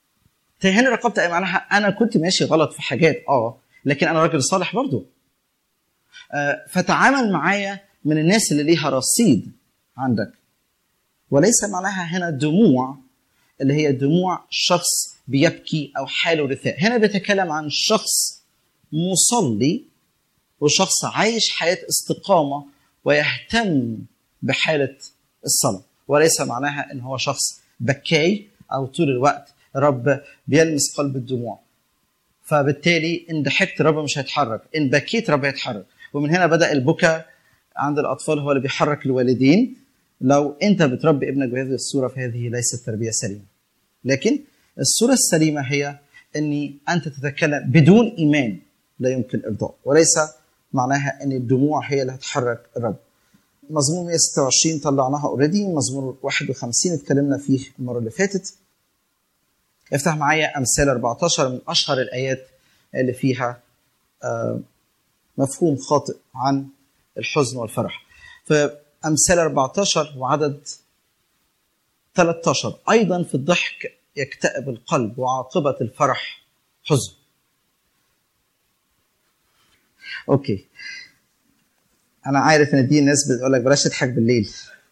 تيهاني رقبت اي معناها انا كنت ماشي غلط في حاجات اه لكن انا راجل صالح برضو آه، فتعامل معايا من الناس اللي ليها رصيد عندك وليس معناها هنا دموع اللي هي دموع شخص بيبكي او حاله رثاء هنا بيتكلم عن شخص مصلي وشخص عايش حياه استقامه ويهتم بحاله الصلاه وليس معناها ان هو شخص بكاي او طول الوقت رب بيلمس قلب الدموع فبالتالي ان ضحكت رب مش هيتحرك ان بكيت رب هيتحرك ومن هنا بدا البكاء عند الاطفال هو اللي بيحرك الوالدين لو انت بتربي ابنك بهذه الصوره فهذه ليست تربيه سليمه لكن الصوره السليمه هي اني انت تتكلم بدون ايمان لا يمكن ارضاء وليس معناها ان الدموع هي اللي هتحرك الرب مزمور 126 طلعناها اوريدي مزمور 51 اتكلمنا فيه المره اللي فاتت افتح معايا امثال 14 من اشهر الايات اللي فيها آه، مفهوم خاطئ عن الحزن والفرح فامثال 14 وعدد 13 ايضا في الضحك يكتئب القلب وعاقبه الفرح حزن اوكي انا عارف ان دي الناس بتقول لك بلاش تضحك بالليل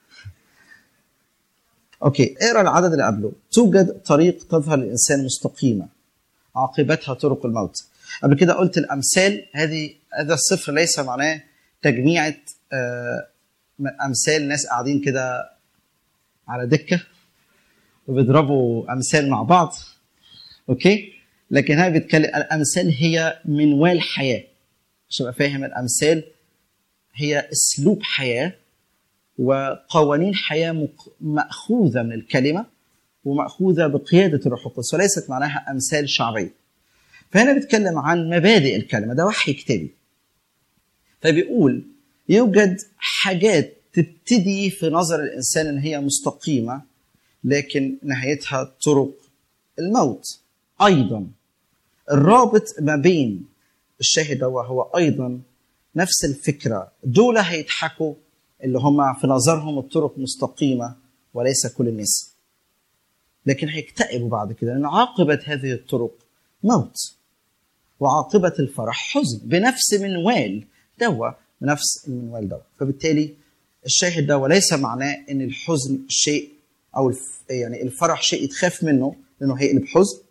اوكي اقرا العدد اللي قبله توجد طريق تظهر للانسان مستقيمه عاقبتها طرق الموت قبل كده قلت الامثال هذه هذا الصفر ليس معناه تجميعة آه، امثال ناس قاعدين كده على دكه وبيضربوا امثال مع بعض اوكي لكن هنا بيتكلم الامثال هي منوال حياه عشان ابقى فاهم الامثال هي اسلوب حياه وقوانين حياه مق- ماخوذه من الكلمه وماخوذه بقياده الروح القدس وليست معناها امثال شعبيه. فهنا بيتكلم عن مبادئ الكلمه ده وحي كتابي. فبيقول يوجد حاجات تبتدي في نظر الانسان ان هي مستقيمه لكن نهايتها طرق الموت. ايضا الرابط ما بين الشاهد هو هو ايضا نفس الفكره دول هيضحكوا اللي هم في نظرهم الطرق مستقيمه وليس كل الناس لكن هيكتئبوا بعد كده لان عاقبه هذه الطرق موت وعاقبه الفرح حزن بنفس منوال دوا بنفس المنوال دوا فبالتالي الشاهد ده وليس معناه ان الحزن شيء او الف يعني الفرح شيء يتخاف منه لانه هيقلب حزن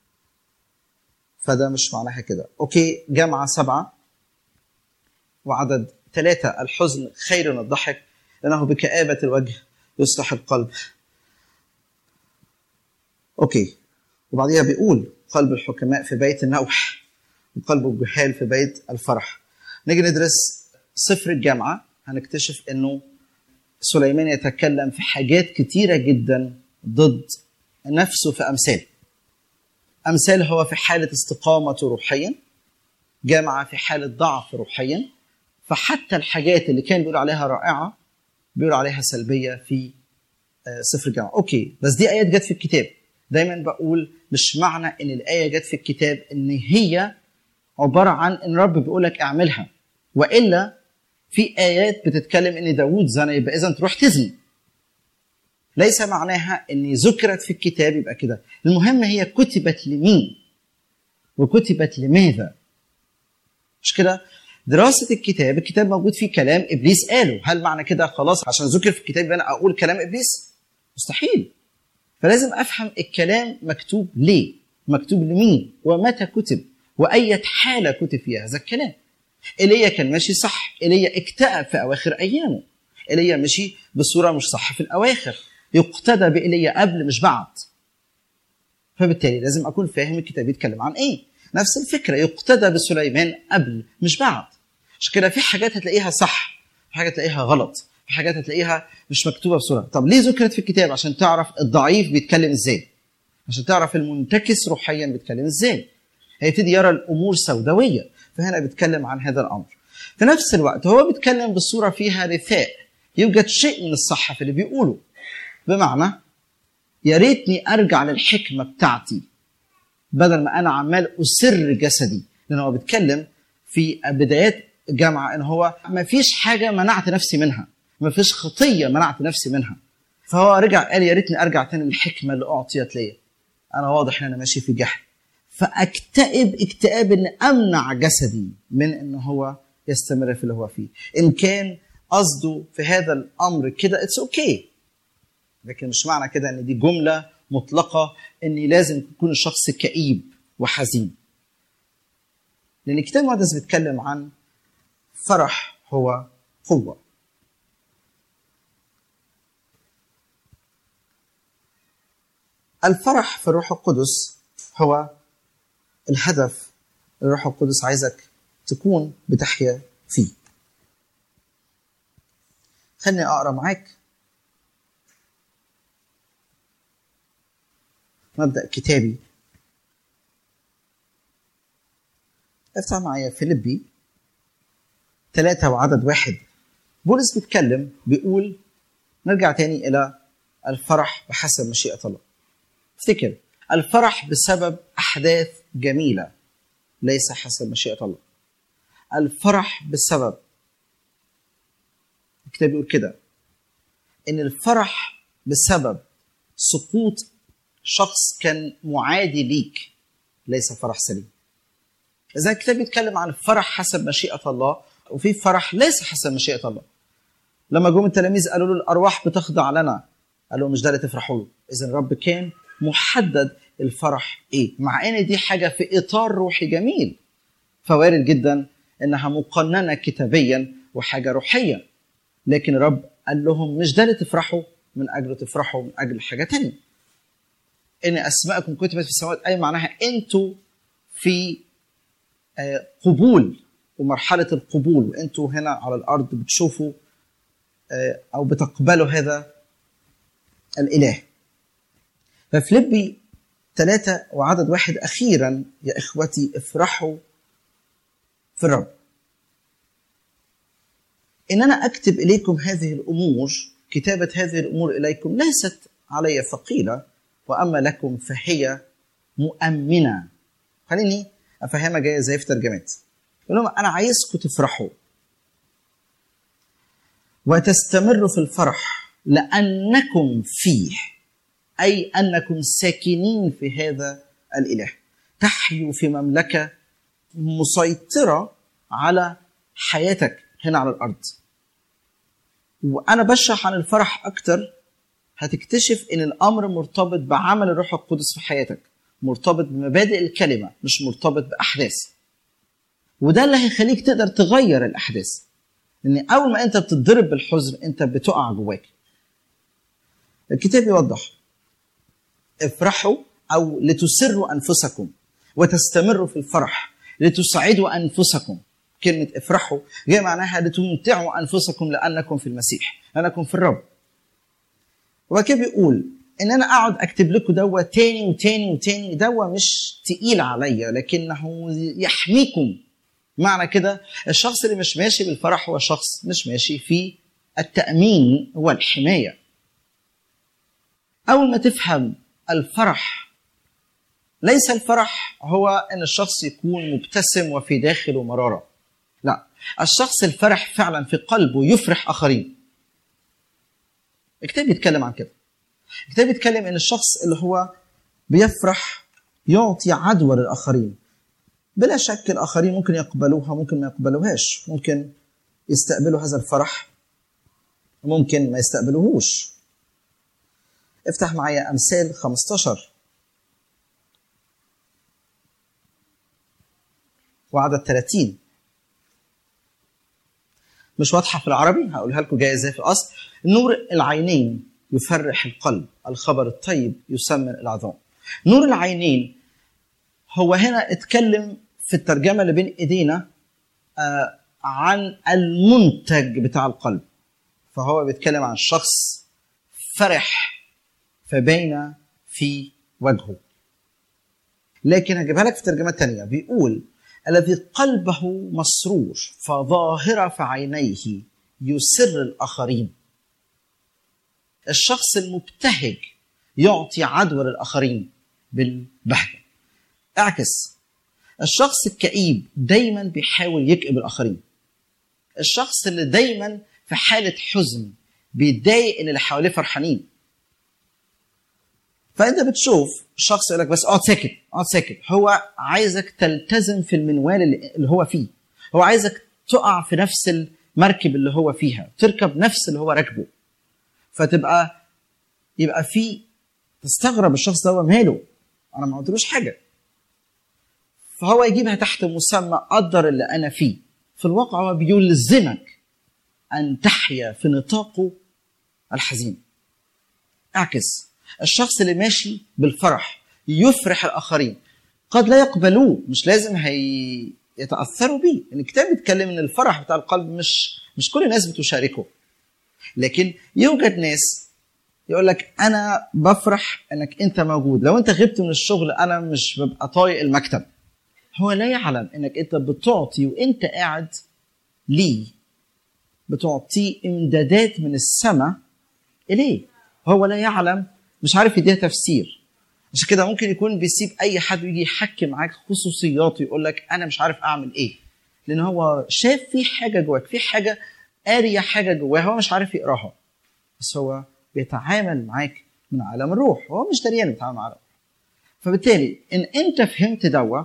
فده مش معناها كده اوكي جامعه سبعه وعدد ثلاثة الحزن خير من الضحك لأنه بكآبة الوجه يصلح القلب أوكي وبعديها بيقول قلب الحكماء في بيت النوح وقلب الجهال في بيت الفرح نيجي ندرس سفر الجامعة هنكتشف أنه سليمان يتكلم في حاجات كتيرة جدا ضد نفسه في أمثال أمثال هو في حالة استقامته روحيا جامعة في حالة ضعف روحيا فحتى الحاجات اللي كان بيقول عليها رائعه بيقول عليها سلبيه في آه، سفر الجامعه اوكي بس دي ايات جت في الكتاب دايما بقول مش معنى ان الايه جت في الكتاب ان هي عباره عن ان رب بيقول لك اعملها والا في ايات بتتكلم ان داوود زنى يبقى اذا تروح تزني ليس معناها ان ذكرت في الكتاب يبقى كده المهم هي كتبت لمين وكتبت لماذا مش كده دراسة الكتاب الكتاب موجود فيه كلام إبليس قاله هل معنى كده خلاص عشان ذكر في الكتاب يبقى أنا أقول كلام إبليس مستحيل فلازم أفهم الكلام مكتوب ليه مكتوب لمين ومتى كتب وأية حالة كتب فيها هذا الكلام ايليا كان ماشي صح ايليا اكتئب في اواخر ايامه ايليا مشي بصوره مش صح في الاواخر يقتدى بايليا قبل مش بعد فبالتالي لازم اكون فاهم الكتاب بيتكلم عن ايه نفس الفكره يقتدى بسليمان قبل مش بعد عشان كده في حاجات هتلاقيها صح في حاجات هتلاقيها غلط في حاجات هتلاقيها مش مكتوبه بصوره طب ليه ذكرت في الكتاب عشان تعرف الضعيف بيتكلم ازاي عشان تعرف المنتكس روحيا بيتكلم ازاي هيبتدي يرى الامور سوداويه فهنا بيتكلم عن هذا الامر في نفس الوقت هو بيتكلم بصوره فيها رثاء يوجد شيء من الصح في اللي بيقوله بمعنى يا ريتني ارجع للحكمه بتاعتي بدل ما انا عمال اسر جسدي لان هو بيتكلم في بدايات جامعه ان هو ما فيش حاجه منعت نفسي منها ما فيش خطيه منعت نفسي منها فهو رجع قال يا ريتني ارجع تاني للحكمه اللي اعطيت ليا انا واضح ان انا ماشي في جهل فاكتئب اكتئاب ان امنع جسدي من ان هو يستمر في اللي هو فيه ان كان قصده في هذا الامر كده اتس اوكي okay. لكن مش معنى كده ان دي جمله مطلقه ان لازم يكون الشخص كئيب وحزين لان الكتاب المقدس بيتكلم عن فرح هو قوه الفرح في الروح القدس هو الهدف اللي الروح القدس عايزك تكون بتحيا فيه خليني اقرا معاك مبدا كتابي افتح معايا فيليبي ثلاثة وعدد واحد بولس بيتكلم بيقول نرجع تاني إلى الفرح بحسب مشيئة الله افتكر الفرح بسبب أحداث جميلة ليس حسب مشيئة الله الفرح بسبب الكتاب بيقول كده ان الفرح بسبب سقوط شخص كان معادي ليك ليس فرح سليم اذا الكتاب بيتكلم عن الفرح حسب مشيئه الله وفي فرح ليس حسب مشيئه الله لما جم التلاميذ قالوا له الارواح بتخضع لنا قالوا مش ده اللي تفرحوا له اذا الرب كان محدد الفرح ايه مع ان دي حاجه في اطار روحي جميل فوارد جدا انها مقننه كتابيا وحاجه روحيه لكن الرب قال لهم مش ده اللي تفرحوا من اجله تفرحوا من اجل حاجه تانية ان اسماءكم كتبت في السماوات اي معناها انتوا في قبول ومرحله القبول وانتوا هنا على الارض بتشوفوا او بتقبلوا هذا الاله ففليبي ثلاثة وعدد واحد أخيرا يا إخوتي افرحوا في الرب إن أنا أكتب إليكم هذه الأمور كتابة هذه الأمور إليكم ليست علي ثقيلة وأما لكم فهي مؤمنة خليني أفهمها جاية زي في ترجمات يقول لهم أنا عايزكم تفرحوا وتستمروا في الفرح لأنكم فيه أي أنكم ساكنين في هذا الإله تحيوا في مملكة مسيطرة على حياتك هنا على الأرض وأنا بشرح عن الفرح أكتر هتكتشف إن الأمر مرتبط بعمل الروح القدس في حياتك مرتبط بمبادئ الكلمة مش مرتبط بأحداث وده اللي هيخليك تقدر تغير الأحداث لأن أول ما أنت بتتضرب بالحزن أنت بتقع جواك الكتاب يوضح افرحوا او لتسروا انفسكم وتستمروا في الفرح لتسعدوا انفسكم كلمه افرحوا جاي معناها لتمتعوا انفسكم لانكم في المسيح لانكم في الرب وكده بيقول ان انا اقعد اكتب لكم دوا تاني وتاني وتاني دوا مش تقيل عليا لكنه يحميكم معنى كده الشخص اللي مش ماشي بالفرح هو شخص مش ماشي في التامين والحمايه اول ما تفهم الفرح ليس الفرح هو ان الشخص يكون مبتسم وفي داخله مراره لا الشخص الفرح فعلا في قلبه يفرح اخرين الكتاب بيتكلم عن كده الكتاب بيتكلم ان الشخص اللي هو بيفرح يعطي عدوى للاخرين بلا شك الاخرين ممكن يقبلوها ممكن ما يقبلوهاش ممكن يستقبلوا هذا الفرح ممكن ما يستقبلوهوش افتح معايا امثال 15 وعدد 30 مش واضحه في العربي هقولها لكم جايه ازاي في الاصل نور العينين يفرح القلب الخبر الطيب يسمن العظام نور العينين هو هنا اتكلم في الترجمه اللي بين ايدينا آه عن المنتج بتاع القلب فهو بيتكلم عن شخص فرح فبين في وجهه لكن هجيبها لك في ترجمة تانية بيقول الذي قلبه مسرور فظاهرة في عينيه يسر الآخرين الشخص المبتهج يعطي عدوى للآخرين بالبهجة اعكس الشخص الكئيب دايما بيحاول يكئب الآخرين الشخص اللي دايما في حالة حزن بيتضايق ان اللي حواليه فرحانين فانت بتشوف شخص يقول لك بس اقعد ساكت اقعد ساكت هو عايزك تلتزم في المنوال اللي هو فيه هو عايزك تقع في نفس المركب اللي هو فيها تركب نفس اللي هو راكبه فتبقى يبقى في تستغرب الشخص ده ماله انا ما قلتلوش حاجه فهو يجيبها تحت مسمى قدر اللي انا فيه في الواقع هو بيلزمك ان تحيا في نطاقه الحزين اعكس الشخص اللي ماشي بالفرح يفرح الاخرين قد لا يقبلوه مش لازم هي يتاثروا بيه لان الكتاب بيتكلم ان الفرح بتاع القلب مش مش كل الناس بتشاركه لكن يوجد ناس يقول لك انا بفرح انك انت موجود لو انت غبت من الشغل انا مش ببقى طايق المكتب هو لا يعلم انك انت بتعطي وانت قاعد ليه بتعطيه امدادات من السماء اليه هو لا يعلم مش عارف يديها تفسير عشان كده ممكن يكون بيسيب اي حد يجي يحكي معاك خصوصيات ويقول لك انا مش عارف اعمل ايه لان هو شاف في حاجه جواك في حاجه قاريه حاجه جواه هو مش عارف يقراها بس هو بيتعامل معاك من عالم الروح هو مش دريان بيتعامل مع الروح فبالتالي ان انت فهمت دوا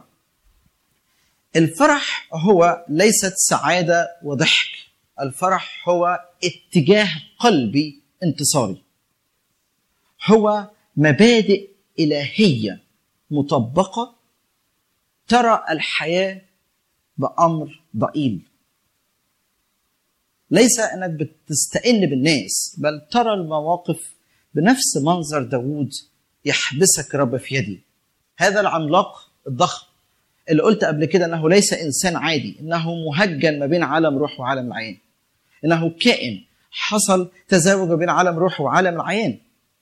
الفرح هو ليست سعاده وضحك الفرح هو اتجاه قلبي انتصاري هو مبادئ الهيه مطبقه ترى الحياه بامر ضئيل ليس انك بتستقل بالناس بل ترى المواقف بنفس منظر داوود يحبسك رب في يدي هذا العملاق الضخم اللي قلت قبل كده انه ليس انسان عادي انه مهجن ما بين عالم روح وعالم العين انه كائن حصل تزاوج ما بين عالم روح وعالم العين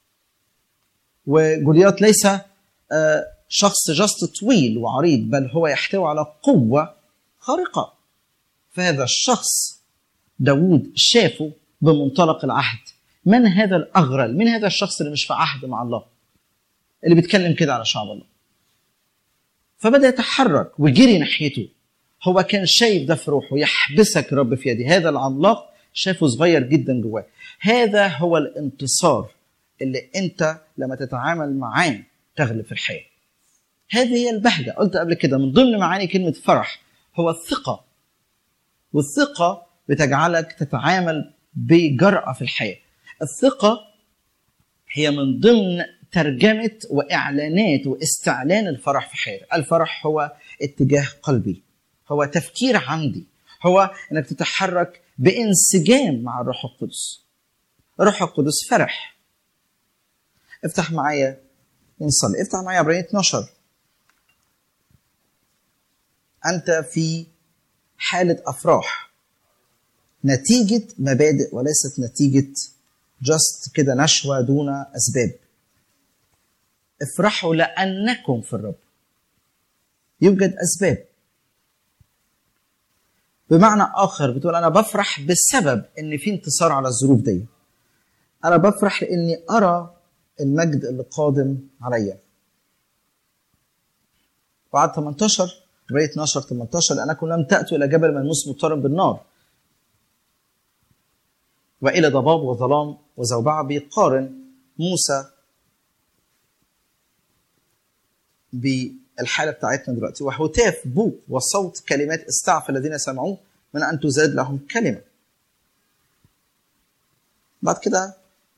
وجوليات ليس شخص جست طويل وعريض بل هو يحتوي على قوة خارقة فهذا الشخص داود شافه بمنطلق العهد من هذا الأغرل من هذا الشخص اللي مش في عهد مع الله اللي بيتكلم كده على شعب الله فبدأ يتحرك وجري ناحيته هو كان شايف ده في روحه يحبسك رب في يدي هذا العملاق شافه صغير جدا جواه هذا هو الانتصار اللي انت لما تتعامل معاه تغلب في الحياه هذه هي البهجه قلت قبل كده من ضمن معاني كلمه فرح هو الثقه والثقه بتجعلك تتعامل بجرأة في الحياة الثقة هي من ضمن ترجمة وإعلانات واستعلان الفرح في حياتك الفرح هو اتجاه قلبي هو تفكير عندي هو انك تتحرك بانسجام مع الروح القدس الروح القدس فرح افتح معايا ونصلي افتح معايا عبرين 12 انت في حالة افراح نتيجة مبادئ وليست نتيجة جاست كده نشوة دون أسباب افرحوا لأنكم في الرب يوجد أسباب بمعنى آخر بتقول أنا بفرح بسبب إن في انتصار على الظروف دي أنا بفرح لإني أرى المجد اللي قادم عليا وعد 18 رواية 12 18 لأنكم لم تأتوا إلى جبل ملموس مضطرب بالنار والى ضباب وظلام وزوبعه بيقارن موسى بالحاله بتاعتنا دلوقتي وهتاف بوق وصوت كلمات استعفى الذين سمعوه من ان تزاد لهم كلمه. بعد كده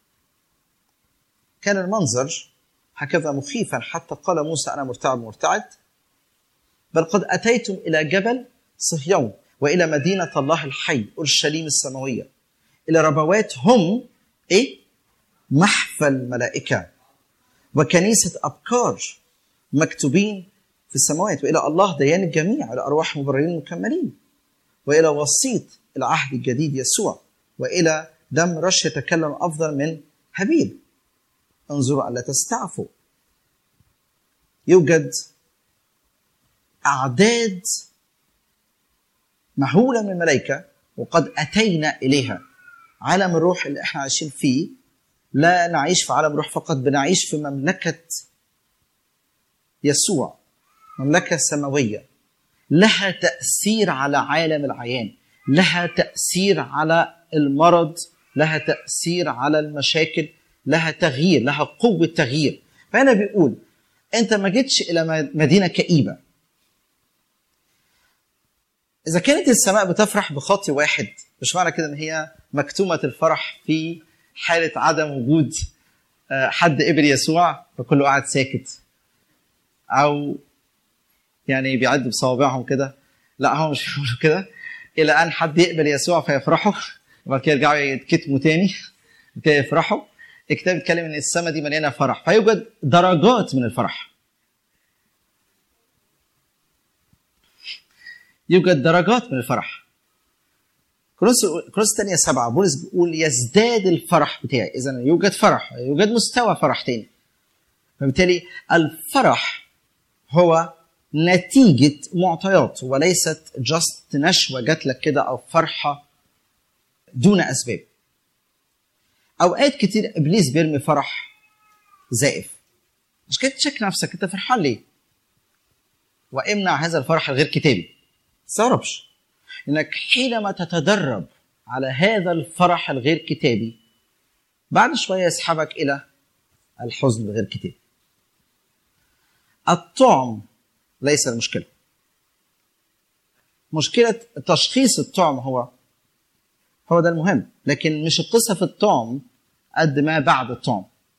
كان المنظر هكذا مخيفا حتى قال موسى انا مرتعب مرتعد بل قد اتيتم الى جبل صهيون والى مدينه الله الحي اورشليم السماويه الى ربوات هم ايه؟ محفل ملائكه وكنيسه ابكار مكتوبين في السماوات والى الله ديان الجميع الى ارواح مبررين مكملين والى وسيط العهد الجديد يسوع والى دم رش يتكلم افضل من هابيل انظروا الا تستعفوا يوجد اعداد مهوله من الملائكه وقد اتينا اليها عالم الروح اللي احنا عايشين فيه لا نعيش في عالم الروح فقط بنعيش في مملكة يسوع مملكة سماوية لها تأثير على عالم العيان لها تأثير على المرض لها تأثير على المشاكل لها تغيير لها قوة تغيير فأنا بيقول أنت ما جيتش إلى مدينة كئيبة اذا كانت السماء بتفرح بخطي واحد مش معنى كده ان هي مكتومه الفرح في حاله عدم وجود آه، حد قبل يسوع فكله قاعد ساكت او يعني بيعد بصوابعهم كده لا هم مش بيعملوا كده الى ان حد يقبل يسوع فيفرحوا وبعد كده يرجعوا يتكتموا تاني كده يفرحوا الكتاب بيتكلم ان السماء دي مليانه فرح فيوجد درجات من الفرح يوجد درجات من الفرح كروس كروس الثانية سبعة بولس بيقول يزداد الفرح بتاعي إذا يوجد فرح يوجد مستوى فرح تاني فبالتالي الفرح هو نتيجة معطيات وليست جاست نشوة جات لك كده أو فرحة دون أسباب أوقات كتير إبليس بيرمي فرح زائف مش كده تشك نفسك أنت فرحان ليه؟ وامنع هذا الفرح الغير كتابي تستغربش انك حينما تتدرب على هذا الفرح الغير كتابي بعد شويه يسحبك الى الحزن الغير كتابي الطعم ليس المشكله مشكله تشخيص الطعم هو هو ده المهم لكن مش القصه في الطعم قد ما بعد الطعم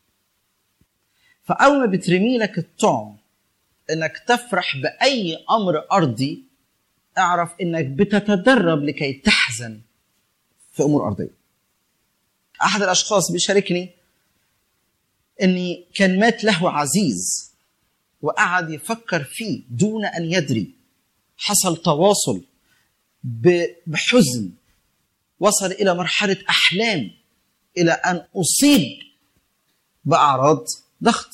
فاول ما بترمي لك الطعم انك تفرح باي امر ارضي اعرف انك بتتدرب لكي تحزن في امور ارضيه. احد الاشخاص بيشاركني اني كان مات له عزيز وقعد يفكر فيه دون ان يدري حصل تواصل ب- بحزن وصل الى مرحله احلام الى ان اصيب باعراض ضغط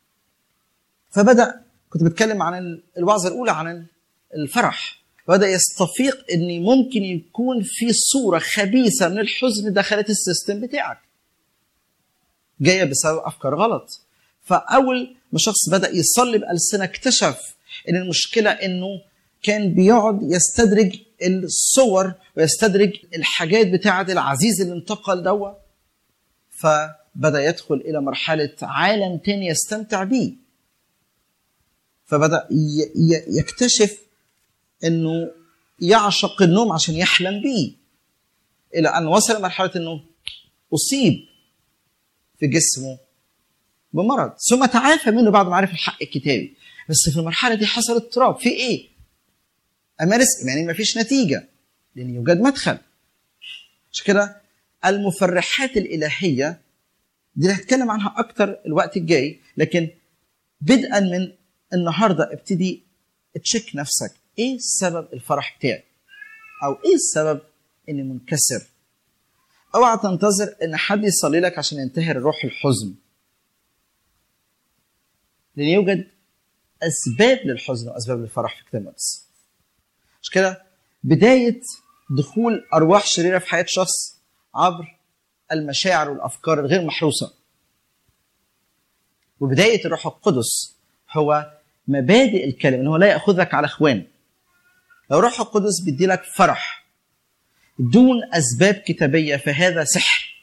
فبدا كنت بتكلم عن ال- الوعظه الاولى عن الفرح بدا يستفيق ان ممكن يكون في صوره خبيثه من الحزن دخلت السيستم بتاعك جايه بسبب افكار غلط فاول ما شخص بدا يصلي بالسنه اكتشف ان المشكله انه كان بيقعد يستدرج الصور ويستدرج الحاجات بتاعه العزيز اللي انتقل دوا فبدا يدخل الى مرحله عالم تاني يستمتع بيه فبدا ي- ي- يكتشف انه يعشق النوم عشان يحلم بيه الى ان وصل لمرحله انه اصيب في جسمه بمرض ثم تعافى منه بعد ما عرف الحق الكتابي بس في المرحله دي حصل اضطراب في ايه؟ امارس يعني ما فيش نتيجه لان يوجد مدخل عشان كده المفرحات الالهيه دي اللي هتكلم عنها اكتر الوقت الجاي لكن بدءا من النهارده ابتدي تشيك نفسك ايه سبب الفرح بتاعي او ايه السبب اني منكسر اوعى تنتظر ان حد يصلي لك عشان ينتهر روح الحزن لان يوجد اسباب للحزن واسباب للفرح في كتاب المقدس مش كده بدايه دخول ارواح شريره في حياه شخص عبر المشاعر والافكار الغير محروسه وبدايه الروح القدس هو مبادئ الكلمه ان هو لا ياخذك على اخوان لو الروح القدس بيدي لك فرح دون اسباب كتابيه فهذا سحر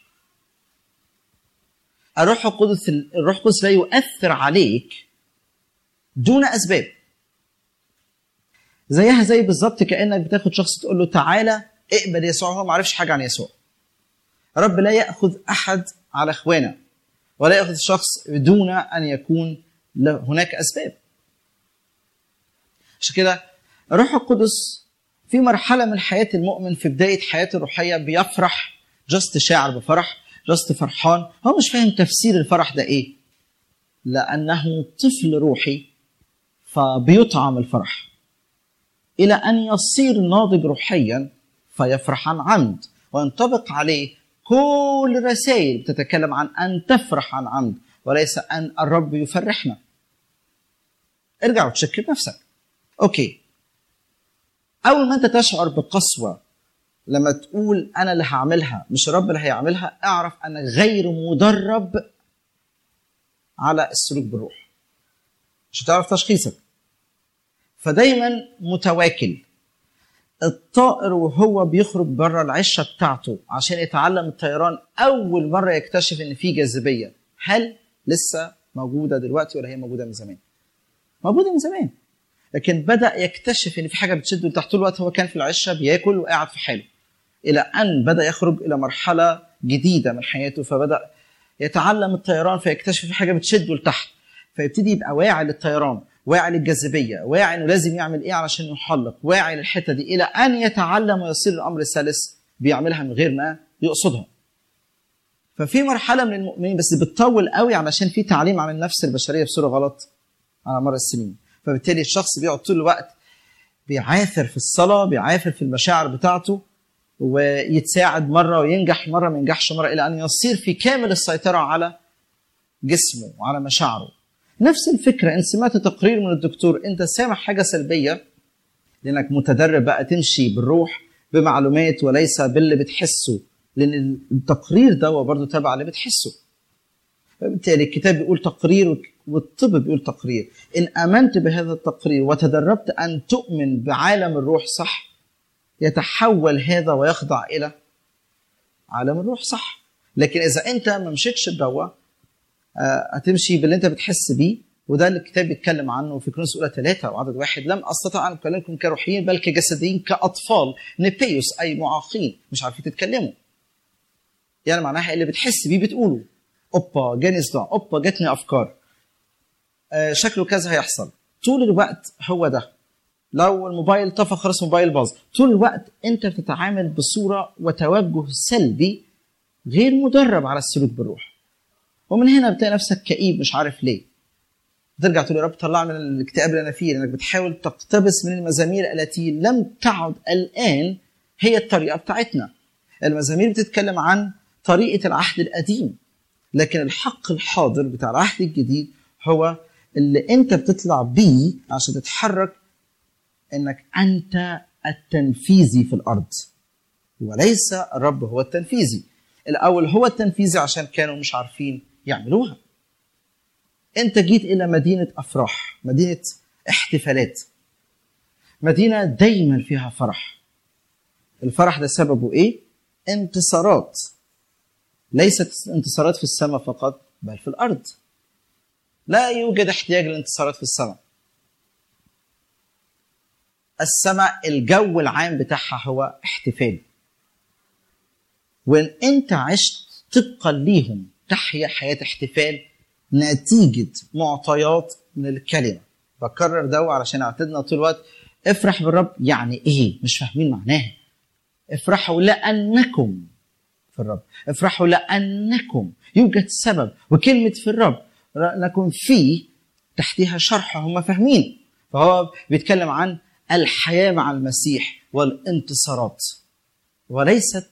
الروح القدس الروح القدس لا يؤثر عليك دون اسباب زيها زي بالظبط كانك بتاخد شخص تقول له تعالى اقبل يسوع هو ما عرفش حاجه عن يسوع رب لا ياخذ احد على اخوانه ولا ياخذ شخص دون ان يكون له هناك اسباب عشان كده الروح القدس في مرحله من حياه المؤمن في بدايه حياته الروحيه بيفرح جست شاعر بفرح جست فرحان هو مش فاهم تفسير الفرح ده ايه لانه طفل روحي فبيطعم الفرح الى ان يصير ناضج روحيا فيفرح عن عمد وينطبق عليه كل الرسائل بتتكلم عن ان تفرح عن عمد وليس ان الرب يفرحنا ارجع وتشكل نفسك اوكي اول ما انت تشعر بقسوه لما تقول انا اللي هعملها مش الرب اللي هيعملها اعرف انك غير مدرب على السلوك بالروح مش هتعرف تشخيصك فدايما متواكل الطائر وهو بيخرج بره العشه بتاعته عشان يتعلم الطيران اول مره يكتشف ان في جاذبيه هل لسه موجوده دلوقتي ولا هي موجوده من زمان موجوده من زمان لكن بدا يكتشف ان في حاجه بتشده لتحت طول الوقت هو كان في العشه بياكل وقاعد في حاله الى ان بدا يخرج الى مرحله جديده من حياته فبدا يتعلم الطيران فيكتشف في حاجه بتشده لتحت فيبتدي يبقى واعي للطيران واعي للجاذبيه واعي انه لازم يعمل ايه علشان يحلق واعي للحته دي الى ان يتعلم ويصير الامر السلس بيعملها من غير ما يقصدها ففي مرحله من المؤمنين بس بتطول قوي علشان في تعليم عن النفس البشريه بصوره غلط على مر السنين فبالتالي الشخص بيقعد طول الوقت بيعافر في الصلاه بيعافر في المشاعر بتاعته ويتساعد مره وينجح مره ما ينجحش مره الى ان يصير في كامل السيطره على جسمه وعلى مشاعره نفس الفكره ان سمعت تقرير من الدكتور انت سامع حاجه سلبيه لانك متدرب بقى تمشي بالروح بمعلومات وليس باللي بتحسه لان التقرير ده هو برضه تبع اللي بتحسه فبالتالي الكتاب بيقول تقرير والطب بيقول تقرير ان امنت بهذا التقرير وتدربت ان تؤمن بعالم الروح صح يتحول هذا ويخضع الى عالم الروح صح لكن اذا انت ما مشيتش بدوا هتمشي باللي انت بتحس بيه وده اللي الكتاب بيتكلم عنه في كرونس اولى ثلاثه وعدد واحد لم استطع ان اكلمكم كروحيين بل كجسديين كاطفال نبيوس اي معاقين مش عارفين تتكلموا يعني معناها اللي بتحس بيه بتقوله اوبا جاني صداع اوبا جاتني افكار آه شكله كذا هيحصل طول الوقت هو ده لو الموبايل طفى خلاص الموبايل باظ طول الوقت انت بتتعامل بصوره وتوجه سلبي غير مدرب على السلوك بالروح ومن هنا بتلاقي نفسك كئيب مش عارف ليه ترجع تقول يا رب طلعني من الاكتئاب اللي انا فيه لانك بتحاول تقتبس من المزامير التي لم تعد الان هي الطريقه بتاعتنا المزامير بتتكلم عن طريقه العهد القديم لكن الحق الحاضر بتاع العهد الجديد هو اللي انت بتطلع بيه عشان تتحرك انك انت التنفيذي في الارض وليس الرب هو التنفيذي الاول هو التنفيذي عشان كانوا مش عارفين يعملوها انت جيت الى مدينه افراح مدينه احتفالات مدينه دايما فيها فرح الفرح ده سببه ايه انتصارات ليست انتصارات في السماء فقط بل في الارض لا يوجد احتياج للانتصارات في السماء السماء الجو العام بتاعها هو احتفال وان انت عشت طبقا ليهم تحيا حياه احتفال نتيجه معطيات من الكلمه بكرر ده علشان اعتدنا طول الوقت افرح بالرب يعني ايه مش فاهمين معناها افرحوا لانكم في الرب افرحوا لانكم يوجد سبب وكلمه في الرب لكم فيه تحتها شرح هم فاهمين فهو بيتكلم عن الحياه مع المسيح والانتصارات وليست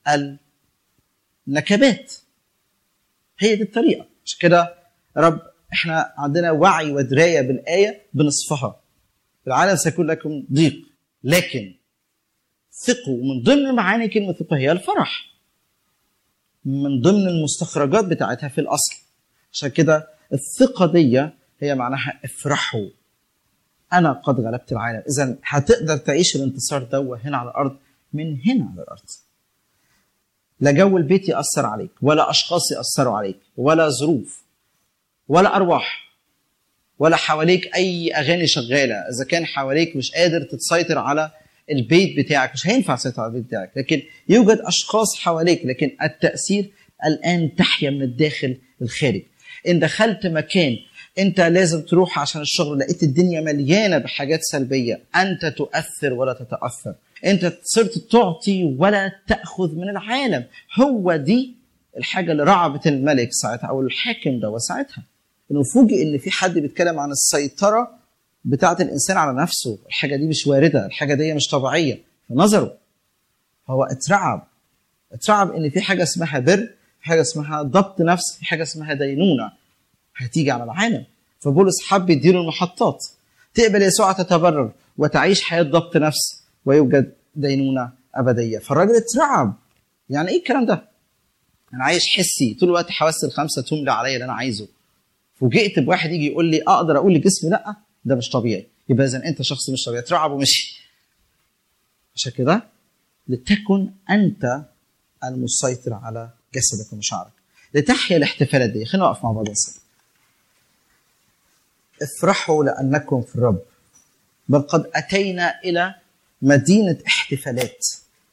النكبات هي دي الطريقه عشان كده رب احنا عندنا وعي ودرايه بالايه بنصفها العالم سيكون لكم ضيق لكن ثقوا من ضمن معاني كلمه ثقه هي الفرح من ضمن المستخرجات بتاعتها في الاصل عشان كده الثقه دي هي معناها افرحوا انا قد غلبت العالم اذا هتقدر تعيش الانتصار ده هنا على الارض من هنا على الارض لا جو البيت ياثر عليك ولا اشخاص ياثروا عليك ولا ظروف ولا ارواح ولا حواليك اي اغاني شغاله اذا كان حواليك مش قادر تتسيطر على البيت بتاعك مش هينفع تسيطر على البيت بتاعك لكن يوجد اشخاص حواليك لكن التاثير الان تحيا من الداخل للخارج ان دخلت مكان انت لازم تروح عشان الشغل لقيت الدنيا مليانه بحاجات سلبيه انت تؤثر ولا تتاثر انت صرت تعطي ولا تاخذ من العالم هو دي الحاجه اللي رعبت الملك ساعتها او الحاكم ده وساعتها انه فوجئ ان في حد بيتكلم عن السيطره بتاعه الانسان على نفسه الحاجه دي مش وارده الحاجه دي مش طبيعيه في نظره هو اترعب اترعب ان في حاجه اسمها بر في حاجه اسمها ضبط نفس في حاجه اسمها دينونه هتيجي على العالم فبولس حب يديله المحطات تقبل يسوع تتبرر وتعيش حياه ضبط نفس ويوجد دينونه ابديه فالراجل اترعب يعني ايه الكلام ده انا عايش حسي طول الوقت حواس الخمسه تملى عليا اللي انا عايزه فوجئت بواحد يجي يقول لي اقدر اقول لجسمي لا ده مش طبيعي يبقى اذا انت شخص مش طبيعي اترعب ومشي عشان كده لتكن انت المسيطر على جسدك ومشاعرك لتحيا الاحتفالات دي خلينا نقف مع بعض نصلي افرحوا لانكم في الرب بل قد اتينا الى مدينه احتفالات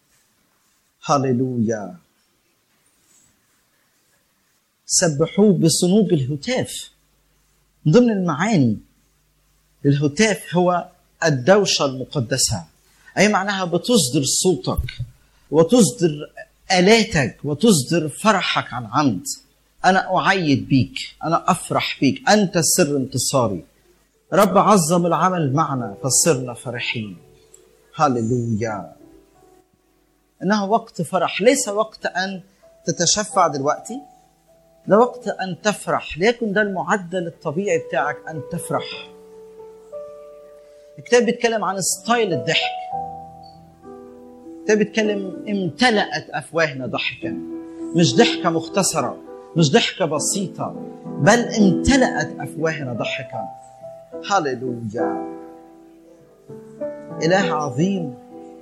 هللويا سبحوه بصنوج الهتاف من ضمن المعاني للهتاف هو الدوشة المقدسة أي معناها بتصدر صوتك وتصدر آلاتك وتصدر فرحك عن عمد أنا أعيد بيك أنا أفرح بيك أنت سر انتصاري رب عظم العمل معنا فصرنا فرحين هللويا إنه وقت فرح ليس وقت أن تتشفع دلوقتي ده وقت أن تفرح ليكن ده المعدل الطبيعي بتاعك أن تفرح الكتاب بيتكلم عن ستايل الضحك الكتاب بيتكلم امتلأت أفواهنا ضحكا مش ضحكة مختصرة مش ضحكة بسيطة بل امتلأت أفواهنا ضحكا هللويا إله عظيم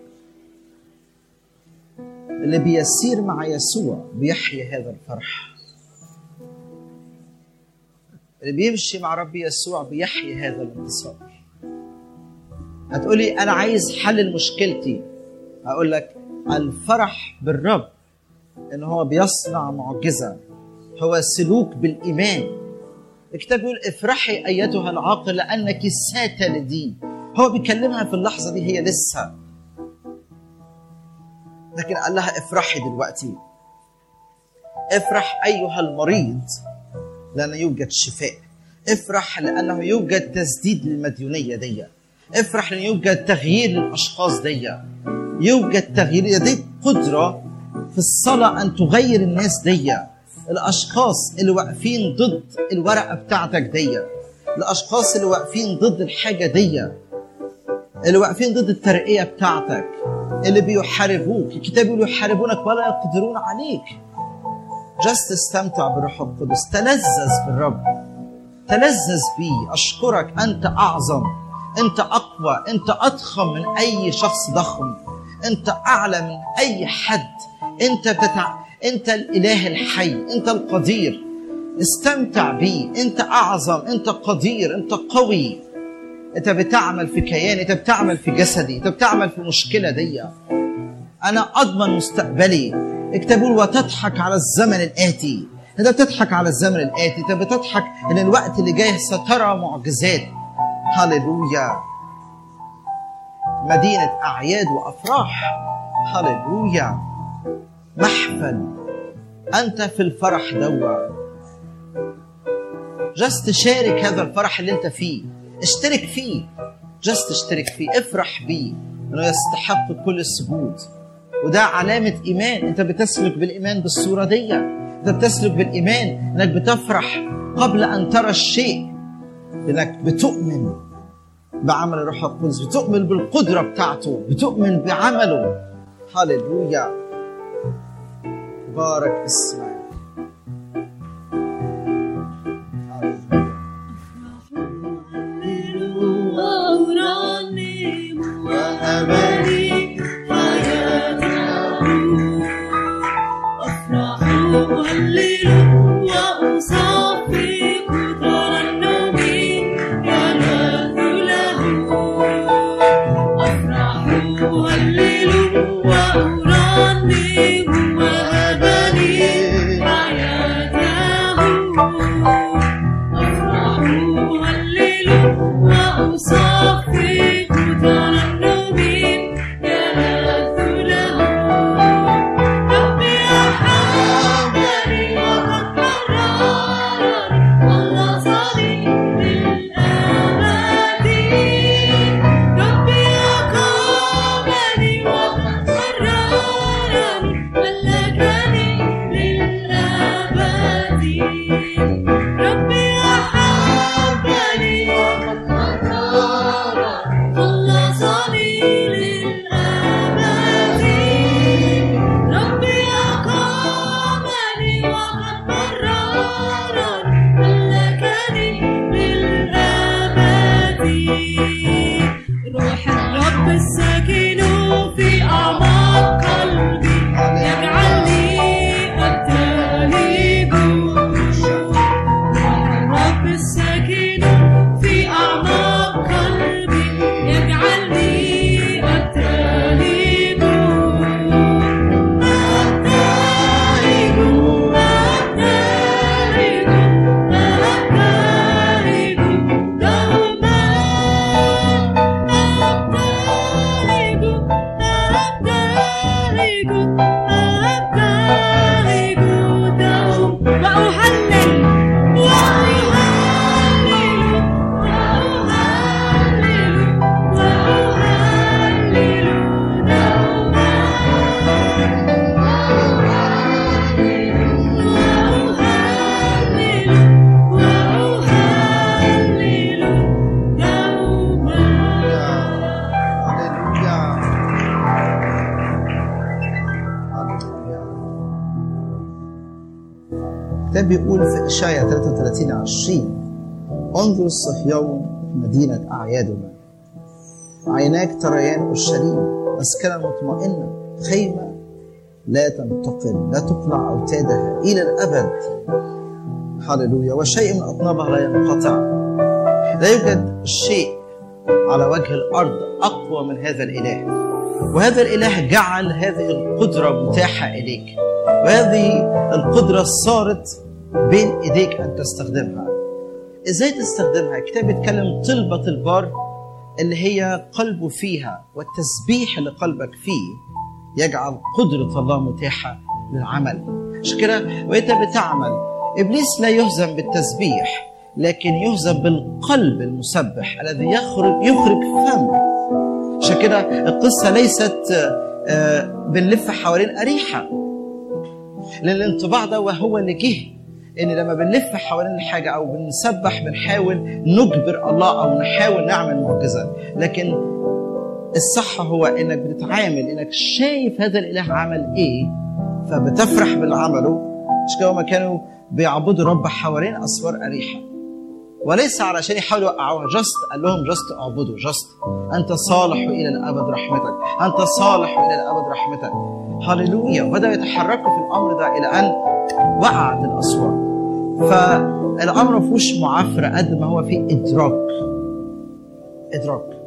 اللي بيسير مع يسوع بيحيي هذا الفرح اللي بيمشي مع رب يسوع بيحيي هذا الانتصار هتقولي انا عايز حل مشكلتي اقول لك الفرح بالرب ان هو بيصنع معجزه هو سلوك بالايمان الكتاب بيقول افرحي ايتها العاقل لانك ساتلدين هو بيكلمها في اللحظه دي هي لسه لكن قال لها افرحي دلوقتي افرح ايها المريض لأن يوجد شفاء افرح لأنه يوجد تسديد للمديونية دي افرح لأن يوجد تغيير للأشخاص دي يوجد تغيير دي قدرة في الصلاة أن تغير الناس دي الأشخاص اللي واقفين ضد الورقة بتاعتك دي الأشخاص اللي واقفين ضد الحاجة دي اللي واقفين ضد الترقية بتاعتك اللي بيحاربوك الكتاب يقول يحاربونك ولا يقدرون عليك جست استمتع بالروح القدس تلذذ بالرب تلذذ بيه اشكرك انت اعظم انت اقوى انت اضخم من اي شخص ضخم انت اعلى من اي حد انت بتتع... انت الاله الحي انت القدير استمتع بيه انت اعظم انت قدير انت قوي انت بتعمل في كياني انت بتعمل في جسدي انت بتعمل في مشكله دي انا اضمن مستقبلي اكتبوا وتضحك على الزمن الآتي انت بتضحك على الزمن الآتي انت بتضحك ان الوقت اللي جاي سترى معجزات هللويا مدينة أعياد وأفراح هللويا محفل أنت في الفرح دوا جست شارك هذا الفرح اللي أنت فيه اشترك فيه جست اشترك فيه افرح بيه انه يستحق كل السجود وده علامة إيمان أنت بتسلك بالإيمان بالصورة دي أنت بتسلك بالإيمان أنك بتفرح قبل أن ترى الشيء لأنك بتؤمن بعمل الروح القدس بتؤمن بالقدرة بتاعته بتؤمن بعمله هللويا بارك اسمك وأبدي حياته أفرح أهلل وأصفق ترنمي ينال له أفرح أهلل وأرنم وهبني حياته أفرح أهلل وأصفق ترنمي الكتاب بيقول في إشعيا 33 20 انظر صهيون مدينة أعيادنا عيناك تريان أورشليم مسكنا مطمئنة خيمة لا تنتقل لا تقلع أوتادها إلى الأبد هللويا وشيء من أطنابها لا ينقطع لا يوجد شيء على وجه الأرض أقوى من هذا الإله وهذا الإله جعل هذه القدرة متاحة إليك وهذه القدرة صارت بين إيديك أن تستخدمها إزاي تستخدمها؟ الكتاب بيتكلم طلبة البار اللي هي قلبه فيها والتسبيح اللي قلبك فيه يجعل قدرة الله متاحة للعمل عشان كده وانت بتعمل ابليس لا يهزم بالتسبيح لكن يهزم بالقلب المسبح الذي يخرج يخرج فم عشان كده القصة ليست آه، بنلف حوالين أريحة لأن الانطباع ده وهو اللي جه ان لما بنلف حوالين الحاجه او بنسبح بنحاول نجبر الله او نحاول نعمل معجزه لكن الصح هو انك بتتعامل انك شايف هذا الاله عمل ايه فبتفرح باللي عمله مش كده هما كانوا بيعبدوا رب حوالين اسوار اريحه وليس علشان يحاولوا يوقعوها جاست قال لهم جاست اعبدوا جاست انت صالح الى الابد رحمتك انت صالح الى الابد رحمتك هللويا وبداوا يتحركوا في الامر ده الى ان وقعت الاسوار فالامر ما فيهوش معافره قد ما هو فيه ادراك ادراك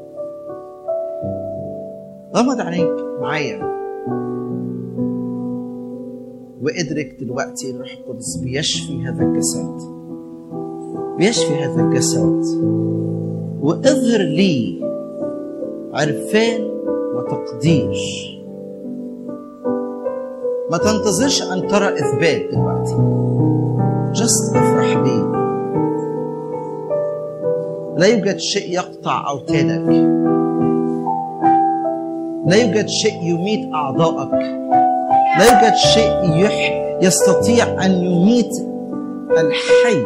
غمض عينيك معايا وادرك دلوقتي الروح القدس بيشفي هذا الجسد بيشفي هذا الجسد واظهر لي عرفان وتقدير ما تنتظرش ان ترى اثبات دلوقتي جست افرح بيه لا يوجد شيء يقطع اوتادك لا يوجد شيء يميت اعضائك لا يوجد شيء يح يستطيع ان يميت الحي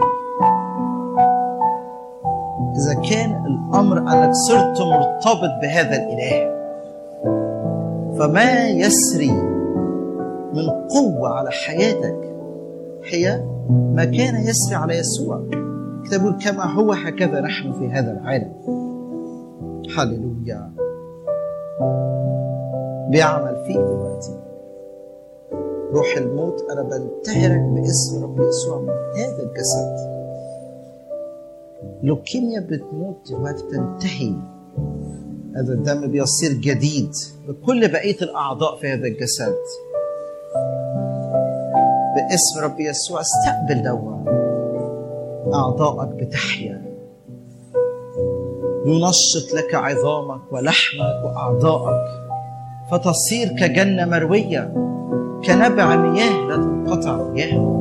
اذا كان الامر انك صرت مرتبط بهذا الاله فما يسري من قوه على حياتك هي ما كان يسري على يسوع الكتاب يقول كما هو هكذا نحن في هذا العالم هللويا بيعمل فيك دلوقتي روح الموت انا بنتهرك باسم رب يسوع من هذا الجسد لوكيميا بتموت دلوقتي بتنتهي هذا الدم بيصير جديد بكل بقيه الاعضاء في هذا الجسد باسم رب يسوع استقبل دوا اعضائك بتحيا ينشط لك عظامك ولحمك واعضائك فتصير كجنه مرويه كنبع مياه لا تنقطع مياه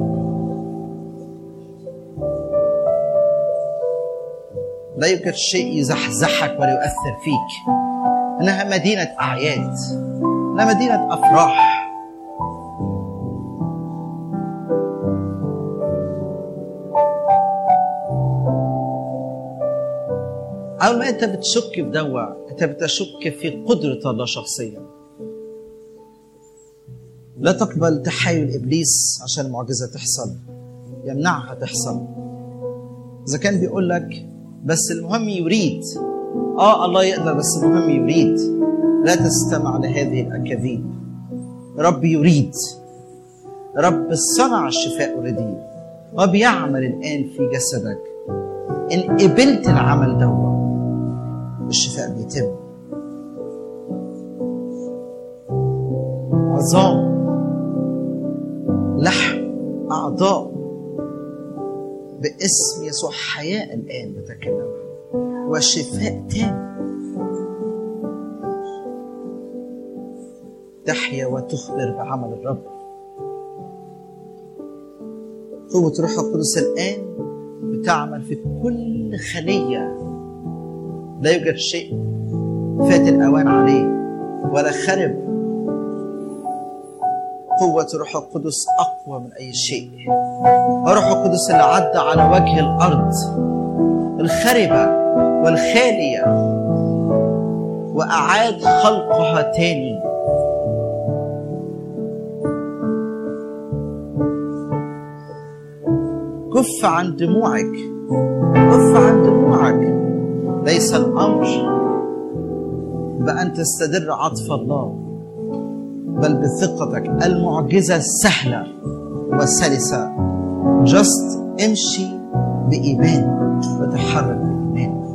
لا يوجد شيء يزحزحك ولا يؤثر فيك انها مدينه اعياد انها مدينه افراح اول ما انت بتشك في دوا انت بتشك في قدره الله شخصيا لا تقبل تحايل ابليس عشان المعجزه تحصل يمنعها تحصل اذا كان بيقول لك بس المهم يريد اه الله يقدر بس المهم يريد لا تستمع لهذه الاكاذيب رب يريد رب صنع الشفاء اوريدي وبيعمل الان في جسدك ان قبلت العمل ده الشفاء بيتم عظام لحم اعضاء باسم يسوع حياة الآن نتكلم وشفاء تام تحيا وتخبر بعمل الرب قوة روح القدس الآن بتعمل في كل خلية لا يوجد شيء فات الأوان عليه ولا خرب قوة روح القدس أقوى من أي شيء روح القدس اللي عدى على وجه الأرض الخربة والخالية وأعاد خلقها تاني كف عن دموعك كف عن دموعك ليس الامر بان تستدر عطف الله بل بثقتك المعجزه سهله وسلسه جست امشي بايمان وتحرك بايمان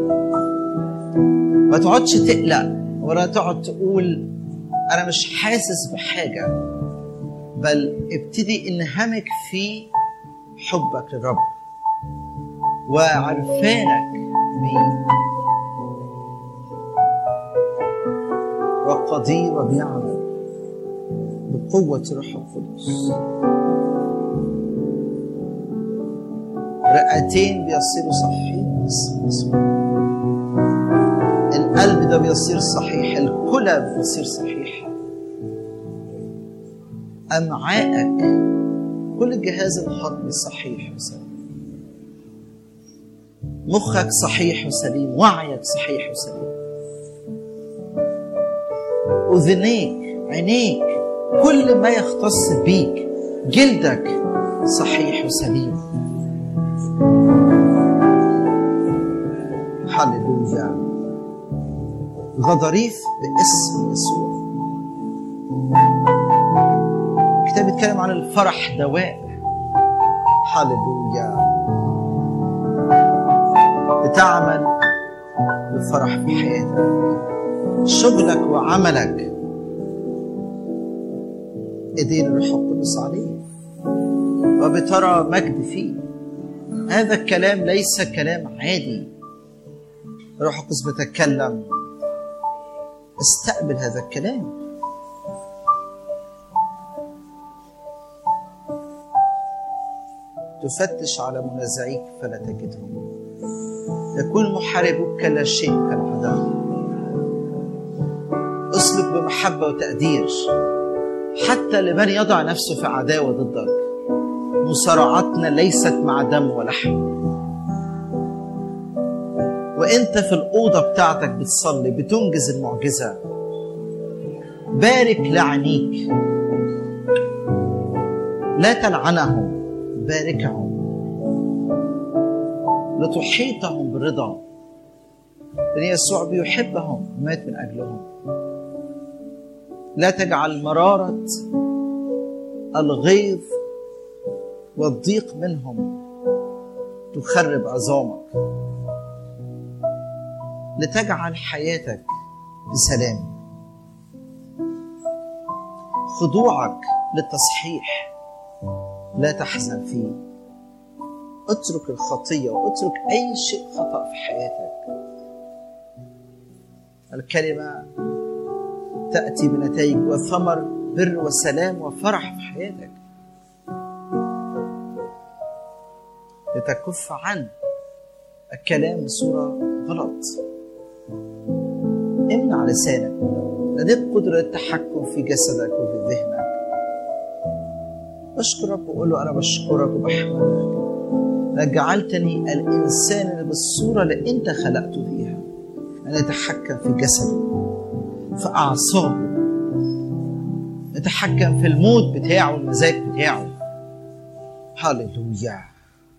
ما تقعدش تقلق ولا تقعد تقول انا مش حاسس بحاجه بل ابتدي انهمك في حبك للرب وعرفانك بيه وقدير وبيعمل بقوة روح القدس رئتين بيصيروا صحيحين باسم يسوع القلب ده بيصير صحيح الكلى بتصير صحيحة أمعائك كل الجهاز الهضمي صحيح وسليم مخك صحيح وسليم وعيك صحيح وسليم أذنيك عينيك كل ما يختص بيك جلدك صحيح وسليم هللويا غضاريف باسم يسوع الكتاب بيتكلم عن الفرح دواء هللويا بتعمل بالفرح في حياتك شغلك وعملك ايدين الروح القدس عليه وبترى مجد فيه هذا الكلام ليس كلام عادي الروح القدس بيتكلم استقبل هذا الكلام تفتش على منازعيك فلا تجدهم يكون محاربك لا شيء كالعدم اسلك بمحبة وتقدير حتى لمن يضع نفسه في عداوة ضدك مصارعتنا ليست مع دم ولحم وانت في الأوضة بتاعتك بتصلي بتنجز المعجزة بارك لعينيك لا تلعنهم باركهم لتحيطهم بالرضا لأن يسوع بيحبهم مات من أجلهم لا تجعل مرارة الغيظ والضيق منهم تخرب عظامك لتجعل حياتك بسلام خضوعك للتصحيح لا تحزن فيه اترك الخطية واترك أي شيء خطأ في حياتك الكلمة تأتي بنتائج وثمر بر وسلام وفرح في حياتك لتكف عن الكلام بصورة غلط امنع لسانك لديك قدرة التحكم في جسدك وفي ذهنك اشكر رب وقول له انا بشكرك وبحمدك انك جعلتني الانسان اللي بالصوره اللي انت خلقته فيها انا اتحكم في جسدي في اعصابه اتحكم في المود بتاعه المزاج بتاعه هللويا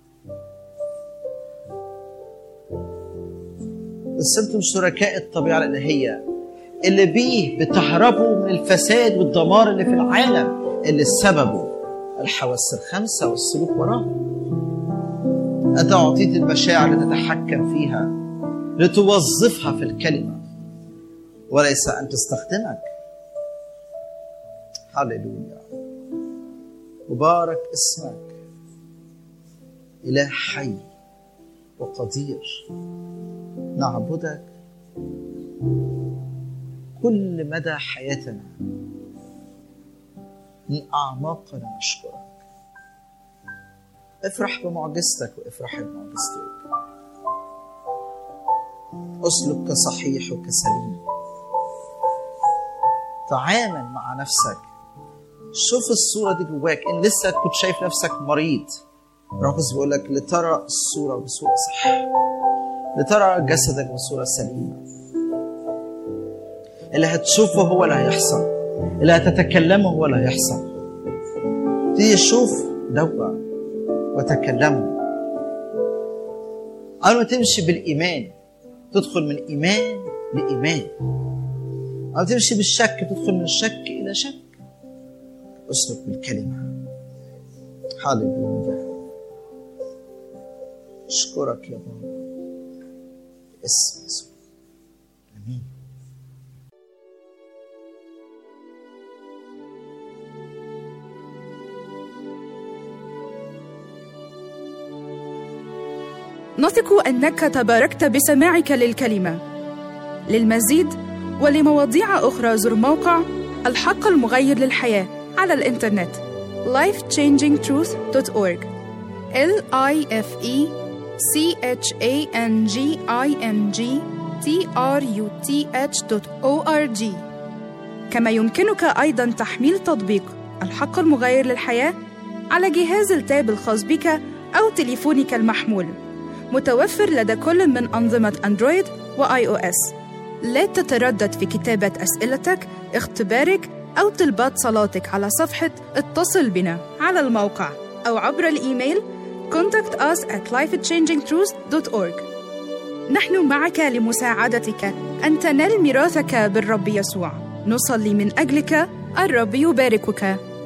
بس انتم شركاء الطبيعه الالهيه اللي بيه بتهربوا من الفساد والدمار اللي في العالم اللي سببه الحواس الخمسه والسلوك وراها انت اعطيت المشاعر لتتحكم فيها لتوظفها في الكلمه وليس ان تستخدمك هللويا مبارك اسمك اله حي وقدير نعبدك كل مدى حياتنا من أعماقنا نشكرك افرح بمعجزتك وافرح بمعجزتك اسلك كصحيح وكسليم تعامل مع نفسك شوف الصورة دي جواك إن لسه كنت شايف نفسك مريض رافض بيقول لك لترى الصورة بصورة صح لترى جسدك بصورة سليمة اللي هتشوفه هو اللي هيحصل اللي هتتكلمه هو اللي هيحصل تيجي تشوف دوا وتكلموا أول ما تمشي بالإيمان تدخل من إيمان لإيمان أو تمشي بالشك تدخل من شك إلى شك اسلك بالكلمة هاليلويا أشكرك يا بابا باسم يسوع آمين نثق انك تباركت بسماعك للكلمه للمزيد ولمواضيع اخرى زر موقع الحق المغير للحياه على الانترنت lifechangingtruth.org l i f e c h a n g i n g t r u t h.org كما يمكنك ايضا تحميل تطبيق الحق المغير للحياه على جهاز التاب الخاص بك او تليفونك المحمول متوفر لدى كل من أنظمة أندرويد وآي أو إس. لا تتردد في كتابة أسئلتك، اختبارك أو طلبات صلاتك على صفحة اتصل بنا على الموقع أو عبر الإيميل contact us at lifechangingtruth.org نحن معك لمساعدتك أن تنال ميراثك بالرب يسوع نصلي من أجلك الرب يباركك